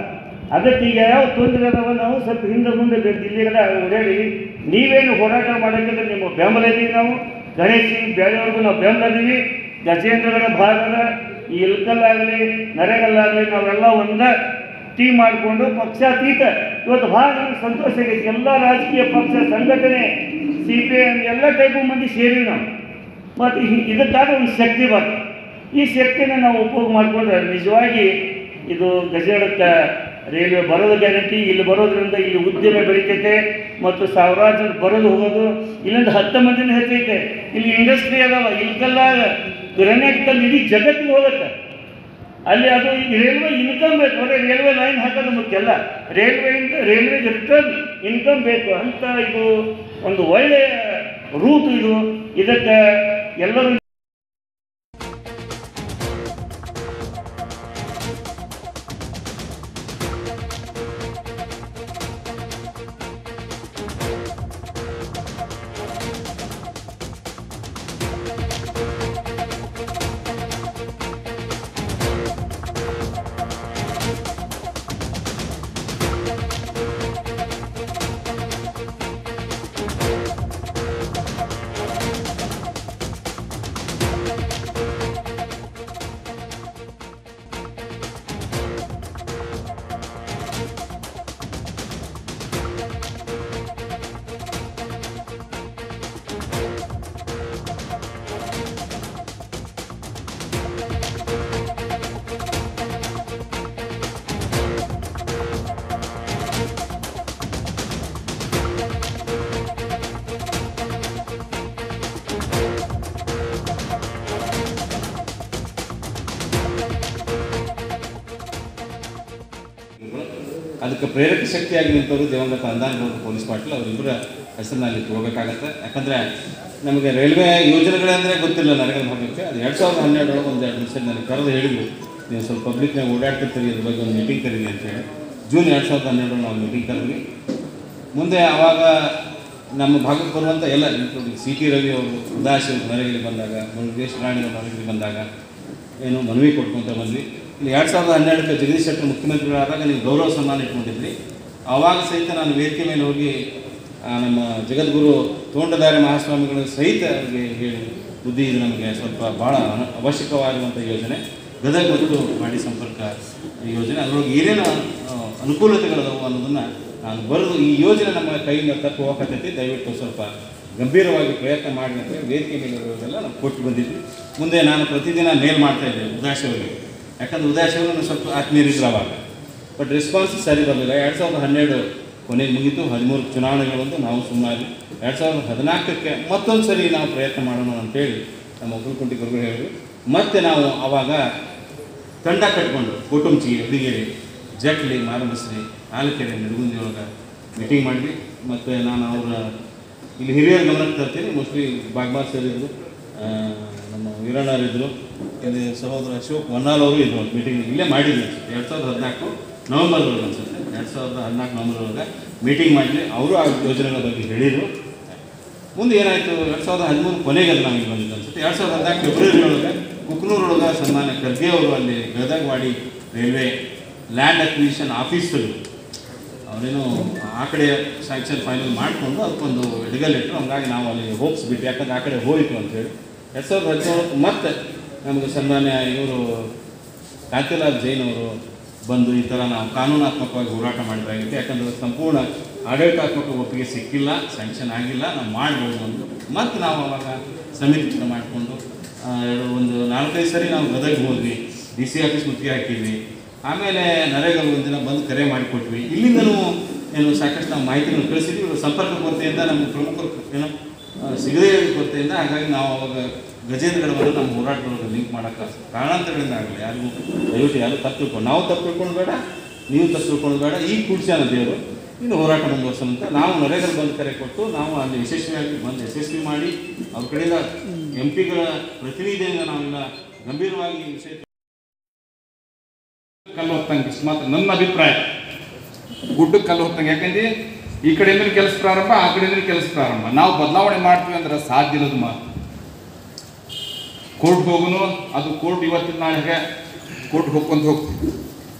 ಅದಕ್ಕೆ ಈಗ ಯಾವ ತೊಂದರೆ ಅದಾವ ನಾವು ಸ್ವಲ್ಪ ಹಿಂದೆ ಮುಂದೆ ದಿಲ್ಲಿಗೆಲ್ಲ ಓಡಾಡಿ ನೀವೇನು ಹೋರಾಟ ಮಾಡೋಕ್ಕಿಂತ ನಿಮ್ಮ ಬೆಂಬಲ ಇದೀವಿ ನಾವು ಗಣೇಶ್ ಸಿಂಗ್ ಬೇಳೆಯವ್ರಿಗೂ ನಾವು ಬೆಂಬಲ ಇದೀವಿ ಗಜೇಂದ್ರಗಡ ಭಾಗದ ಈ ಇಲ್ಕಲ್ಲಾಗಲಿ ನರೇಗಲ್ಲಾಗಲಿ ನಾವೆಲ್ಲ ಒಂದ ಟೀಮ್ ಮಾಡಿಕೊಂಡು ಪಕ್ಷಾತೀತ ಇವತ್ತು ಭಾಳ ನಮ್ಗೆ ಸಂತೋಷ ಆಗೈತಿ ಎಲ್ಲ ರಾಜಕೀಯ ಪಕ್ಷ ಸಂಘಟನೆ ಸಿ ಪಿ ಎಮ್ ಎಲ್ಲ ಟೈಪು ಮಂದಿ ಸೇರಿವಿ ನಾವು ಮತ್ತು ಇದಕ್ಕಾದ ಒಂದು ಶಕ್ತಿ ಬರ್ತದೆ ಈ ಶಕ್ತಿನ ನಾವು ಉಪಯೋಗ ಮಾಡಿಕೊಂಡ್ರೆ ನಿಜವಾಗಿ ಇದು ಗಜೇಡಕ್ಕೆ ರೈಲ್ವೆ ಬರೋದು ಗ್ಯಾರಂಟಿ ಇಲ್ಲಿ ಬರೋದ್ರಿಂದ ಇಲ್ಲಿ ಉದ್ಯಮ ಬೆಳಿತೈತೆ ಮತ್ತು ಸಾವಿರಾರು ಜನ ಬರೋದು ಹೋಗೋದು ಇಲ್ಲಿಂದ ಹತ್ತು ಮಂದಿನ ಹೆಚ್ಚೈತೆ ಇಲ್ಲಿ ಇಂಡಸ್ಟ್ರಿ ಅದಾವ ಇಲ್ಕೆಲ್ಲ ಗ್ರೆನೇಟ್ ಕಲ್ಲು ಇಡೀ ಜಗತ್ತಿಗೆ ಹೋಗುತ್ತೆ ಅಲ್ಲಿ ಅದು ಈ ರೈಲ್ವೆ ಇನ್ಕಮ್ ಬೇಕು ಬರೀ ರೈಲ್ವೆ ಲೈನ್ ಹಾಕೋದು ಮುಖ್ಯ ಅಲ್ಲ ರೈಲ್ವೆಯಿಂದ ರೈಲ್ವೆಗೆ ರಿಟರ್ನ್ ಇನ್ಕಮ್ ಬೇಕು ಅಂತ ಇದು ಒಂದು ಒಳ್ಳೆಯ ರೂಟ್ ಇದು ಇದಕ್ಕೆ ಎಲ್ಲರೂ ಅದಕ್ಕೆ ಪ್ರೇರಕ ಶಕ್ತಿಯಾಗಿ ನಿಂತವರು ದಿವಂಗತ ಅಂದಾನಗೌಡ ಪೊಲೀಸ್ ಪಾಟೀಲ್ ಅವರಿಬ್ಬರ ಹೆಸರಿನಲ್ಲಿ ತಗೋಬೇಕಾಗತ್ತೆ ಯಾಕಂದರೆ ನಮಗೆ ರೈಲ್ವೆ ಯೋಜನೆಗಳಂದರೆ ಗೊತ್ತಿಲ್ಲ ನರೇಗಲ್ ಭಾಗಕ್ಕೆ ಅದು ಎರಡು ಸಾವಿರದ ಹನ್ನೆರಡರೊಳಗೆ ಒಂದು ಎರಡು ನಿಮಿಷ ನನಗೆ ಕರೆದು ಹೇಳಿದ್ರು ನೀವು ಸ್ವಲ್ಪ ಪಬ್ಲಿಕ್ನಾಗ ಓಡಾಡ್ತಿರ್ತೀರಿ ಅದ್ರ ಬಗ್ಗೆ ಒಂದು ಮೀಟಿಂಗ್ ಕರೀರಿ ಅಂತೇಳಿ ಜೂನ್ ಎರಡು ಸಾವಿರದ ಹನ್ನೆರಡರ ನಾವು ಮೀಟಿಂಗ್ ಕರೆದ್ವಿ ಮುಂದೆ ಆವಾಗ ನಮ್ಮ ಭಾಗಕ್ಕೆ ಬರುವಂಥ ಎಲ್ಲ ಇನ್ಕ್ಲೂಡಿಂಗ್ ಸಿ ಟಿ ರವಿ ಅವರು ಉದಾಸ್ ಅವರು ನರೇಗಲಿ ಬಂದಾಗ ಮುರುಗೇಶ್ ರಾಣಿ ಅವರು ನರೇಗಲಿ ಬಂದಾಗ ಏನು ಮನವಿ ಕೊಟ್ಕೊಂತ ಬಂದ್ವಿ ಇಲ್ಲಿ ಎರಡು ಸಾವಿರದ ಹನ್ನೆರಡಕ್ಕೆ ಜಗದೀಶ್ ಶೆಟ್ಟರ್ ಮುಖ್ಯಮಂತ್ರಿಗಳಾದಾಗ ನೀವು ಗೌರವ ಸನ್ಮಾನ ಇಟ್ಕೊಂಡಿದ್ರಿ ಆವಾಗ ಸಹಿತ ನಾನು ವೇದಿಕೆ ಮೇಲೆ ಹೋಗಿ ಆ, ನಮ್ಮ ಜಗದ್ಗುರು ತೋಂಡದಾರಿ ಮಹಾಸ್ವಾಮಿಗಳ ಸಹಿತ ಅವರಿಗೆ ಹೇಳಿ ಬುದ್ಧಿ ಇದು ನಮಗೆ ಸ್ವಲ್ಪ ಭಾಳ ಅನ- ಅವಶ್ಯಕವಾಗಿರುವಂಥ ಯೋಜನೆ ಗದಗ ಮತ್ತು ಮಾಡಿ ಸಂಪರ್ಕ ಯೋಜನೆ ಅದರೊಳಗೆ ಏನೇನು ಆ, ಅನುಕೂಲತೆಗಳದವು ಅನ್ನೋದನ್ನು ನಾನು ಬರೆದು ಈ ಯೋಜನೆ ನಮ್ಮ ಕೈಯಿಂದ ತಪ್ಪು ಹೋಗತೈತಿ ದಯವಿಟ್ಟು ಸ್ವಲ್ಪ ಗಂಭೀರವಾಗಿ ಪ್ರಯತ್ನ ಮಾಡಿ ಅಂತ ಹೇಳಿ ವೇದಿಕೆ ಮೇಲೆ ಇರೋದೆಲ್ಲ ನಾವು ಕೊಟ್ಟು ಬಂದಿದ್ವಿ ಮುಂದೆ ನಾನು ಪ್ರತಿದಿನ ಮೇಲ್ ಮಾಡ್ತಾ ಇದ್ದೆ ಉದಾಶ್ ಅವರಿಗೆ ಯಾಕಂದ್ರೆ ಉದಾಶ್ ಅವರು ಸ್ವಲ್ಪ ಆತ್ಮೀಯರಿದ್ರು ಅವಾಗ ಬಟ್ ರೆಸ್ಪಾನ್ಸ್ ಸರಿ ಬರಲಿಲ್ಲ ಎರಡು ಸಾವಿರದ ಹನ್ನೆರಡು ಕೊನೆಗೆ ಮುಗೀತು ಹದಿಮೂರು ಚುನಾವಣೆಗಳು ಬಂದು ನಾವು ಸುಮ್ಮನೆ ಎರಡು ಸಾವಿರದ ಹದಿನಾಲ್ಕಕ್ಕೆ ಮತ್ತೊಂದು ಸರಿ ನಾವು ಪ್ರಯತ್ನ ಮಾಡೋಣ ಅಂತೇಳಿ ನಮ್ಮ ಒಬ್ಬರುಕುಂಟಿ ಗುರುಗಳು ಹೇಳಿದ್ರು ಮತ್ತೆ ನಾವು ಆವಾಗ ತಂಡ ಕಟ್ಕೊಂಡು ಕೋಟುಂಚಿ ಹುಡುಗೇರಿ ಜಟ್ಲಿ ಮಾರಮಸ್ರಿ ಆಲಕೆರೆ ನರಗುಂದಿ ಒಳಗೆ ಮೀಟಿಂಗ್ ಮಾಡಿದ್ವಿ ಮತ್ತು ನಾನು ಅವರ ಇಲ್ಲಿ ಹಿರಿಯರ ಗಮನಕ್ಕೆ ತರ್ತೀನಿ ಮೋಸ್ಟ್ಲಿ ಬಾಗ್ಬಾರ್ ಸರ್ ಇದ್ರು ಆ, ನಮ್ಮ ವೀರಣ್ಣರಿದ್ದರು ಇಲ್ಲಿ ಸಹೋದರ ಅಶೋಕ್ ವನ್ನಾಲ್ ಅವರು ಇದ್ರು ಮೀಟಿಂಗ್ ಇಲ್ಲೇ ಮಾಡಿದ್ವಿ ಎರಡು ಸಾವಿರದ ಹದಿನಾಲ್ಕು ನವಂಬರ್ ಒಳಗೆ ಅನ್ಸುತ್ತೆ ಎರಡು ಸಾವಿರದ ಹದಿನಾಲ್ಕು ನವಂಬರ್ ಒಳಗೆ ಮೀಟಿಂಗ್ ಮಾಡಿದ್ವಿ ಅವರು ಆ ಯೋಜನೆಗಳ ಬಗ್ಗೆ ಹೇಳಿದರು ಮುಂದೆ ಏನಾಯಿತು ಎರಡು ಸಾವಿರದ ಹದಿಮೂರು ಕೊನೆಗೆ ಅದು ನಾವು ಇಲ್ಲಿ ಬಂದಿದ್ದು ಅನ್ಸುತ್ತೆ ಎರಡು ಸಾವಿರದ ಹದಿನಾಲ್ಕು ಫೆಬ್ರವರಿ ಒಳಗೆ ಕುಕ್ನೂರೊಳಗೆ ಸನ್ಮಾನ್ಯ ಖರ್ಗೆ ಅವರು ಅಲ್ಲಿ Gadagwadi railway land acquisition officer ಅವರೇನು ಆ ಕಡೆ ಸ್ಯಾಂಕ್ಷನ್ ಫೈನಲ್ ಮಾಡಿಕೊಂಡು ಅದಕ್ಕೊಂದು ಎಡಗಲ್ ಇಟ್ಟರು ಹಂಗಾಗಿ ನಾವು ಅಲ್ಲಿ ಹೋಪ್ಸ್ ಬಿಟ್ಟು ಯಾಕಂದ್ರೆ ಆ ಕಡೆ ಹೋಯಿತು ಅಂತೇಳಿ ಎರಡು ಸಾವಿರದ ಹದಿನೇಳು ಮತ್ತೆ ನಮಗೆ ಸನ್ಮಾನ್ಯ ಇವರು ಕಾಂತಿಲಾಲ್ ಜೈನ್ ಅವರು ಬಂದು ಈ ಥರ ನಾವು ಕಾನೂನಾತ್ಮಕವಾಗಿ ಹೋರಾಟ ಮಾಡಬೇಕಾಗಿತ್ತು ಯಾಕಂದ್ರೆ ಅದು ಸಂಪೂರ್ಣ ಆಡಳಿತಾತ್ಮಕ ಒಪ್ಪಿಗೆ ಸಿಕ್ಕಿಲ್ಲ ಸ್ಯಾಂಕ್ಷನ್ ಆಗಿಲ್ಲ ನಾವು ಮಾಡ್ಬೋದು ಅಂತ ಮತ್ತು ನಾವು ಅವಾಗ ಸಮಿತಿ ಮಾಡಿಕೊಂಡು ಎರಡು ಒಂದು ನಾಲ್ಕೈದು ಸರಿ ನಾವು ಗದಗ ಹೋದ್ವಿ ಡಿ ಸಿ ಆಫೀಸ್ ಮುತ್ತಿಗೆ ಹಾಕಿದ್ವಿ ಆಮೇಲೆ ನರೇಗಲ್ ಒಂದಿನ ಬಂದು ಕರೆ ಮಾಡಿಕೊಟ್ವಿ ಇಲ್ಲಿಂದನೂ ಏನು ಸಾಕಷ್ಟು ನಾವು ಮಾಹಿತಿಗಳನ್ನು ಕಳಿಸಿದ್ವಿ ಇವರು ಸಂಪರ್ಕ ಕೊರತೆಯಿಂದ ನಮ್ಮ ಪ್ರಮುಖರು ಏನು ಆ, ಸಿಗದೇ ಇರೋ ಕೊರತೆಯಿಂದ ಹಾಗಾಗಿ ನಾವು ಅವಾಗ ಗಜೇಂದ್ರಗಡವನ್ನು ನಮ್ಮ ಹೋರಾಟದೊಳಗೆ ಲಿಂಕ್ ಮಾಡೋಕ್ಕೆ ಕಾರಣಾಂತರಗಳಿಂದ ಆಗಲಿ ಯಾರಿಗೂ ದಯವಿಟ್ಟು ಯಾರು ತಪ್ಪು ತಿಳ್ಕೊಂಡು ನಾವು ತಪ್ಪು ತಿಳ್ಕೊಂಡು ಬೇಡ ನೀವು ತಪ್ಪು ತಿಳ್ಕೊಂಡು ಬೇಡ ಈಗ ಕೂಡ್ಸ್ಯಾನ ದೇವರು ಇನ್ನು ಹೋರಾಟ ಮುಂದುವರ್ಸೋಣಂತ ನಾವು ನರೇಗಲ್ ಬಂದು ಕರೆ ಕೊಟ್ಟು ನಾವು ಅಲ್ಲಿ ಯಶಸ್ವಿಯಾಗಿ ಬಂದು ಯಶಸ್ವಿ ಮಾಡಿ ಅವ್ರ ಕಡೆಯಿಂದ ಎಂ ಪಿಗಳ ಪ್ರತಿನಿಧಿಯಿಂದ ನಾವೆಲ್ಲ ಗಂಭೀರವಾಗಿ ಈ ವಿಷಯ ಕಲ್ಲು ಹೊತ್ತಂಗೆ ಅಕಸ್ಮಾತ್ ನನ್ನ ಅಭಿಪ್ರಾಯ ಗುಡ್ಡಕ್ಕೆ ಕಲ್ಲು ಹೊತ್ತಂಗೆ ಯಾಕಂದ್ರೆ ಈ ಕಡೆಯಿಂದ ಕೆಲಸ ಪ್ರಾರಂಭ ಆ ಕಡೆಯಿಂದ ಕೆಲಸ ಪ್ರಾರಂಭ ನಾವು ಬದಲಾವಣೆ ಮಾಡ್ತೀವಿ ಅಂದ್ರೆ ಸಾಧ್ಯ ಇಲ್ಲದ ಮಾತು ಕೋರ್ಟ್ ಹೋಗುನು ಅದು ಕೋರ್ಟ್ ಇವತ್ತಿನ ನಾಳೆಗೆ ಕೋರ್ಟ್ ಹೋಗ್ಕೊಂತ ಹೋಗ್ತೀವಿ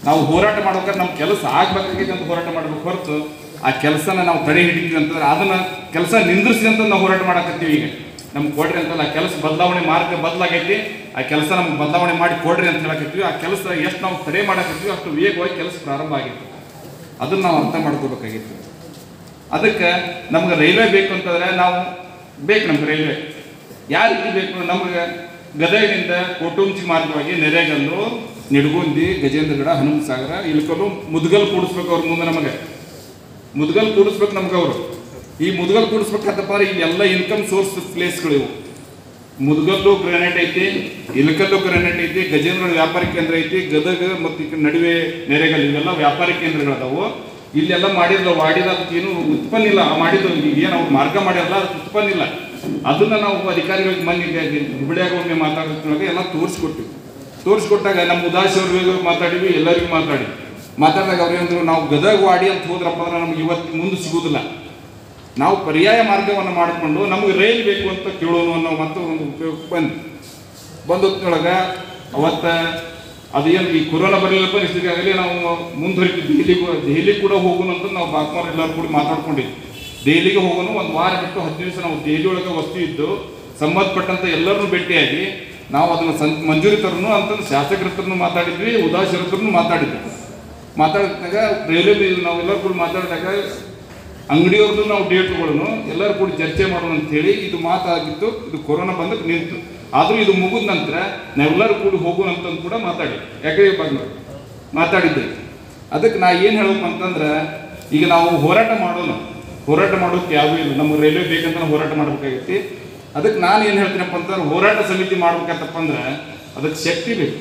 ನಾವು ಹೋರಾಟ ಮಾಡ್ಬೇಕಾದ್ರೆ ನಮ್ಮ ಕೆಲಸ ಆಗ್ಬೇಕಾಗೈತೆ ಅಂತ ಹೋರಾಟ ಮಾಡ್ಬೇಕು ಹೊರತು ಆ ಕೆಲಸನ ನಾವು ತಡೆ ಹಿಡಿತೀವಿ ಅಂತಂದ್ರೆ ಅದನ್ನ ಕೆಲಸ ನಿಂದ್ರಿಸಿ ಅಂತ ನಾವು ಹೋರಾಟ ಮಾಡಕತ್ತೀವಿ ಈಗ ನಮ್ಗೆ ಕೊಡ್ರಿ ಅಂತಲ್ಲ ಆ ಕೆಲಸ ಬದಲಾವಣೆ ಮಾರ್ಗ ಬದಲಾಗೈತಿ ಆ ಕೆಲಸ ನಮ್ಗೆ ಬದಲಾವಣೆ ಮಾಡಿ ಕೊಡ್ರಿ ಅಂತ ಹೇಳಕತ್ತೀವಿ ಆ ಕೆಲಸ ಎಷ್ಟು ನಾವು ತಡೆ ಮಾಡಕತ್ತೀವಿ ಅಷ್ಟು ವೇಗವಾಗಿ ಕೆಲಸ ಪ್ರಾರಂಭ ಆಗಿತ್ತು ಅದನ್ನ ನಾವು ಅರ್ಥ ಮಾಡ್ಕೋಬೇಕಾಗಿತ್ತು ಅದಕ್ಕೆ ನಮ್ಗೆ ರೈಲ್ವೆ ಬೇಕು ಅಂತಂದ್ರೆ ನಾವು ಬೇಕು ನಮ್ಗೆ ರೈಲ್ವೆ ಯಾವ ರೀತಿ ಬೇಕು ನಮ್ಗೆ ಗದಗಿನಿಂದ ಕೋಟುಂಚಿ ಮಾರ್ಗವಾಗಿ ನೆರೆಗಲ್ಲು ನಿಡಗುಂದಿ ಗಜೇಂದ್ರಗಡ ಹನುಮಸಾಗರ ಇಲ್ಕಲ್ಲು ಮುದ್ಗಲ್ ಕೂಡಿಸ್ಬೇಕು ಅವ್ರ ಮುಂದೆ ನಮಗೆ ಮುದ್ಗಲ್ ಕೂಡಿಸ್ಬೇಕು ನಮ್ಗೆ ಅವರು ಈ ಮುದ್ಗಲ್ ಕೂಡಿಸ್ಬೇಕಂತಪ್ಪ ಅಂದ್ರೆ ಇಲ್ಲೆಲ್ಲ ಇನ್ಕಮ್ ಸೋರ್ಸ್ ಪ್ಲೇಸ್ಗಳು ಇವು ಮುದ್ಗಲ್ಲು ಗ್ರಾನೈಟ್ ಐತಿ ಇಲಕಲ್ಲು ಗ್ರಾನೈಟ್ ಐತಿ ಗಜೇಂದ್ರ ವ್ಯಾಪಾರ ಕೇಂದ್ರ ಐತಿ ಗದಗ ಮತ್ತು ಈ ಕಡೆ ನಡುವೆ ನೆರೆಗಲ್ ಇವೆಲ್ಲ ವ್ಯಾಪಾರ ಕೇಂದ್ರಗಳದಾವು ಇಲ್ಲೆಲ್ಲ ಮಾಡಿಲ್ಲ ಮಾಡಿದ ಏನು ಉತ್ಪನ್ನ ಇಲ್ಲ ಆ ಮಾಡಿದ ಏನು ಅವ್ರು ಮಾರ್ಗ ಮಾಡ್ಯಾರಲ್ಲ ಅದಕ್ಕೆ ಉತ್ಪನ್ನ ಇಲ್ಲ ಅದನ್ನ ನಾವು ಅಧಿಕಾರಿಗಳಿಗೆ ಮನೆಗೆ ಹುಬ್ಳಿಯಾಗ ಒಮ್ಮೆ ಮಾತಾಡೋದ್ರೊಳಗೆ ಎಲ್ಲ ತೋರಿಸ್ಕೊಟ್ಟಿವಿ ತೋರಿಸ್ಕೊಟ್ಟಾಗ ನಮ್ಮ ಉದಾಸಿ ಅವ್ರಿಗೆ ಮಾತಾಡಿವಿ ಎಲ್ಲರಿಗೂ ಮಾತಾಡಿ ಮಾತಾಡಿದಾಗ ಅವ್ರು ಏನಂದ್ರು ನಾವು ಗದಗ ವಾಡಿ ಅಂತ ಹೋದ್ರಪ್ಪ ಅಂದ್ರೆ ನಮ್ಗೆ ಇವತ್ತು ಮುಂದೆ ಸಿಗುದಿಲ್ಲ ನಾವು ಪರ್ಯಾಯ ಮಾರ್ಗವನ್ನು ಮಾಡಿಕೊಂಡು ನಮಗೆ ರೈಲ್ ಬೇಕು ಅಂತ ಕೇಳೋಣ ಅನ್ನೋ ಮತ್ತು ಒಂದು ಉಪಯೋಗ ಬಂದು ಬಂದೊತ್ತಿನೊಳಗೆ ಅವತ್ತ ಅದೇನು ಈ ಕೊರೋನಾ ಬರಲಿಲ್ಲಪ್ಪ ಇಷ್ಟಿಗಾಗಲಿ ನಾವು ಮುಂದುವರಿತೀವಿ ದೆಹಲಿಗೂ ದೆಹಲಿ ಕೂಡ ಹೋಗೋಣ ಅಂತ ನಾವು ಬಾಕ್ಮಾರ್ ಎಲ್ಲರೂ ಕೂಡ ಮಾತಾಡ್ಕೊಂಡಿದ್ವಿ ದೆಹಲಿಗೆ ಹೋಗೋಣ ಒಂದು ವಾರ ಬಿಟ್ಟು ಹತ್ತು ದಿವಸ ನಾವು ದೆಹಲಿ ಒಳಗೆ ವಸ್ತು ಇದ್ದು ಸಂಬಂಧಪಟ್ಟಂತ ಎಲ್ಲರನ್ನೂ ಭೇಟಿಯಾಗಿ ನಾವು ಅದನ್ನು ಸಂ ಮಂಜೂರಿ ತರನು ಅಂತ ಶಾಸಕರ ಹತ್ರನೂ ಮಾತಾಡಿದ್ವಿ ಉದಾಸೀನ ಹತ್ರನೂ ಮಾತಾಡಿದ್ವಿ ಮಾತಾಡಿದಾಗ ರೈಲ್ವೆ ನಾವೆಲ್ಲರೂ ಕೂಡ ಮಾತಾಡಿದಾಗ ಅಂಗಡಿಯವ್ರದ್ದು ನಾವು ಡೇಟ್ಗಳನ್ನು ಎಲ್ಲರೂ ಕೂಡ ಚರ್ಚೆ ಮಾಡೋಣ ಅಂತ ಹೇಳಿ ಇದು ಮಾತಾಗಿತ್ತು ಇದು ಕೊರೋನಾ ಬಂದಕ್ಕೆ ನಿಂತು ಆದರೂ ಇದು ಮುಗಿದ ನಂತರ ನಾವೆಲ್ಲರೂ ಕೂಡ ಹೋಗೋಣ ಅಂತ ಕೂಡ ಮಾತಾಡಿ ಯಾಕೆ ಬಂದ್ರು ಮಾತಾಡಿದ್ದೆ ಅದಕ್ಕೆ ನಾ ಏನು ಹೇಳ್ಬೇಕು ಅಂತಂದ್ರೆ ಈಗ ನಾವು ಹೋರಾಟ ಮಾಡೋಣ ಹೋರಾಟ ಮಾಡೋಕ್ಕೆ ಯಾವುದೂ ಇಲ್ಲ ನಮ್ಮ ರೈಲ್ವೆ ಬೇಕಂತ ನಾವು ಹೋರಾಟ ಮಾಡ್ಬೇಕಾಗೈತಿ ಅದಕ್ಕೆ ನಾನು ಏನು ಹೇಳ್ತೀನಪ್ಪ ಅಂತಂದ್ರೆ ಹೋರಾಟ ಸಮಿತಿ ಮಾಡ್ಬೇಕಂತಪ್ಪ ಅಂದ್ರೆ ಅದಕ್ಕೆ ಶಕ್ತಿ ಬೇಕು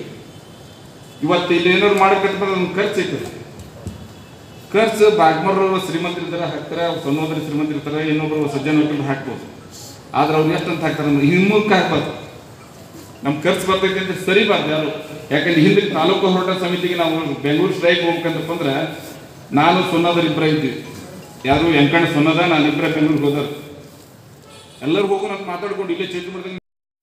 ಇವತ್ತು ಇಲ್ಲಿ ಏನಾದ್ರು ಮಾಡ್ಬೇಕಂತಂದ್ರೆ ಅದೊಂದು ಖರ್ಚು ಐತೆ ಖರ್ಚು ಬಾಗ್ಮರ್ರು ಶ್ರೀಮಂತರು ಇರ್ತಾರೆ ಹಾಕ್ತಾರೆ ಸಣ್ಣೋದ್ರ ಶ್ರೀಮಂತರು ಇರ್ತಾರೆ ಇನ್ನೊಬ್ರು ಸಜ್ಜನ ವಕೀಲರು ಹಾಕ್ಬೋದು ಆದ್ರೆ ಅವ್ರು ಎಷ್ಟು ಅಂತ ಹಾಕ್ತಾರೆ ಅಂದ್ರೆ ಹಿಮ್ಮುಖ ಹಾಕ್ಬಾರ್ದು ನಮ್ಮ ಖರ್ಚು ಬರ್ತೈತೆ ಅಂತ ಸರಿಬಾರ್ದು ಯಾರು ಯಾಕಂದ್ರೆ ಹಿಂದೆ ತಾಲೂಕು ಹೋರಾಟ ಸಮಿತಿಗೆ ನಾವು ಬೆಂಗಳೂರು ಸ್ಟ್ರೈಕ್ ಹೋಗ್ಬೇಕಂತಪ್ಪ ಅಂದ್ರೆ ನಾನು ಸೊನ್ನದರ್ ಇಬ್ಬರ ಇದ್ವಿ ಯಾರು ವೆಂಕಣ್ಣ ಸೊನ್ನದ ನಾನು ಇಬ್ಬರ ಬೆಂಗಳೂರಿಗೆ ಹೋದಾರ ಎಲ್ಲರೂ ಹೋಗೋಣ ಅಂತ ಮಾತಾಡ್ಕೊಂಡು ಇಲ್ಲೇ ಚೇಂಜ್ ಮಾಡಿದಂಗೆ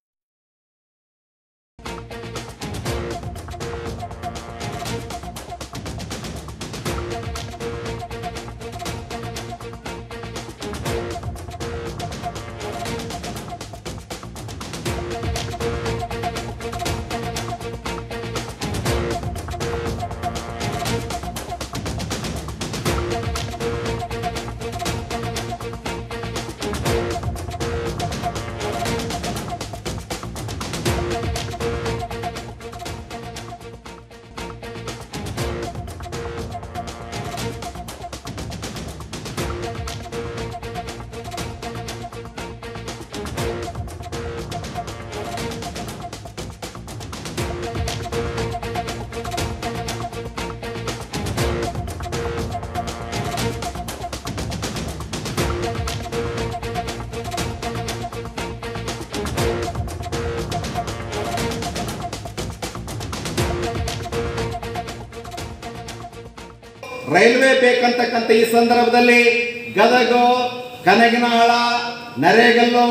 ರೈಲ್ವೆ ಬೇಕಂತಕ್ಕಂಥ ಈ ಸಂದರ್ಭದಲ್ಲಿ ಗದಗ ಕನಗಿನಾಳ ನರೇಗಲ್ಲು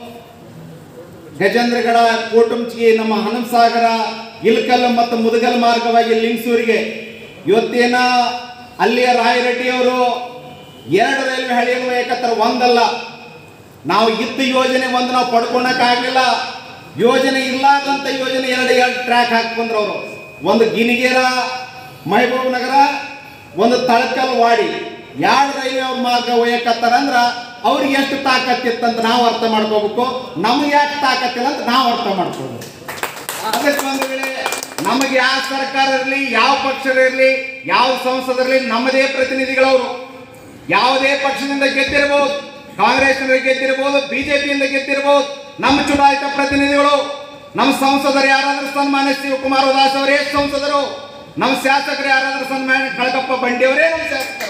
ಗಜೇಂದ್ರಗಡ ಕೋಟುಂಚಿ ನಮ್ಮ ಹನುಮಸಾಗರ ಇಲ್ಕಲ್ ಮತ್ತು ಮುದಗಲ್ ಮಾರ್ಗವಾಗಿ ಲಿಂಗಸೂರಿಗೆ ಇವತ್ತೇನ ಅಲ್ಲಿಯ ರಾಯರೆಡ್ಡಿಯವರು ಎರಡು ರೈಲ್ವೆ ಹಳಿಯನ್ನು ಏಕತ್ರ ಒಂದಲ್ಲ ನಾವು ಇದ್ದ ಯೋಜನೆ ಒಂದು ನಾವು ಪಡ್ಕೊಳಕ್ಕಾಗಲಿಲ್ಲ ಯೋಜನೆ ಇರ್ಲಾರ್ದಂಥ ಯೋಜನೆ ಎರಡು ಎರಡು ಟ್ರ್ಯಾಕ್ ಹಾಕ್ಬಂದ್ರು ಅವರು ಒಂದು ಗಿನಿಗೇರ ಮಹಬೂಬ್ ನಗರ ಒಂದು ತಳಕಲ್ ವಾಡಿ ಎರಡು ರೈಲ್ವೆ ಅವ್ರ ಮಾರ್ಗ ಒಯ್ಯಕತ್ತಾರ ಅಂದ್ರ ಅವ್ರಿಗೆ ಎಷ್ಟು ತಾಕತ್ತಿತ್ತಂತ ನಾವು ಅರ್ಥ ಮಾಡ್ಕೋಬೇಕು ನಮ್ಗೆ ಯಾಕೆ ತಾಕತ್ತಿಲ್ಲ ಅಂತ ನಾವು ಅರ್ಥ ಮಾಡ್ಕೋಬೇಕು ಅದಕ್ಕೆ ಒಂದು ವೇಳೆ ನಮಗೆ ಯಾವ ಸರ್ಕಾರ ಇರಲಿ ಯಾವ ಪಕ್ಷ ಇರಲಿ ಯಾವ ಸಂಸದರಲ್ಲಿ ನಮ್ಮದೇ ಪ್ರತಿನಿಧಿಗಳವರು ಯಾವುದೇ ಪಕ್ಷದಿಂದ ಗೆದ್ದಿರಬಹುದು ಕಾಂಗ್ರೆಸ್ನಿಂದ ಗೆದ್ದಿರಬಹುದು ಬಿಜೆಪಿಯಿಂದ ಗೆದ್ದಿರಬಹುದು ನಮ್ಮ ಚುನಾಯಿತ ಪ್ರತಿನಿಧಿಗಳು ನಮ್ಮ ಸಂಸದರು ಯಾರಾದ್ರೂ ಸನ್ಮಾನ್ಯ ಶಿವಕುಮಾರ್ ಉದಾಸ್ ಅವರೇ ಸಂಸದರು ನಮ್ಮ ಶಾಸಕರು ಯಾರಾದ್ರೂ ಸನ್ಮಾನ್ಯ ಕಳಕಪ್ಪ ಬಂಡಿಯವರೇ ನಮ್ಮ ಶಾಸಕರು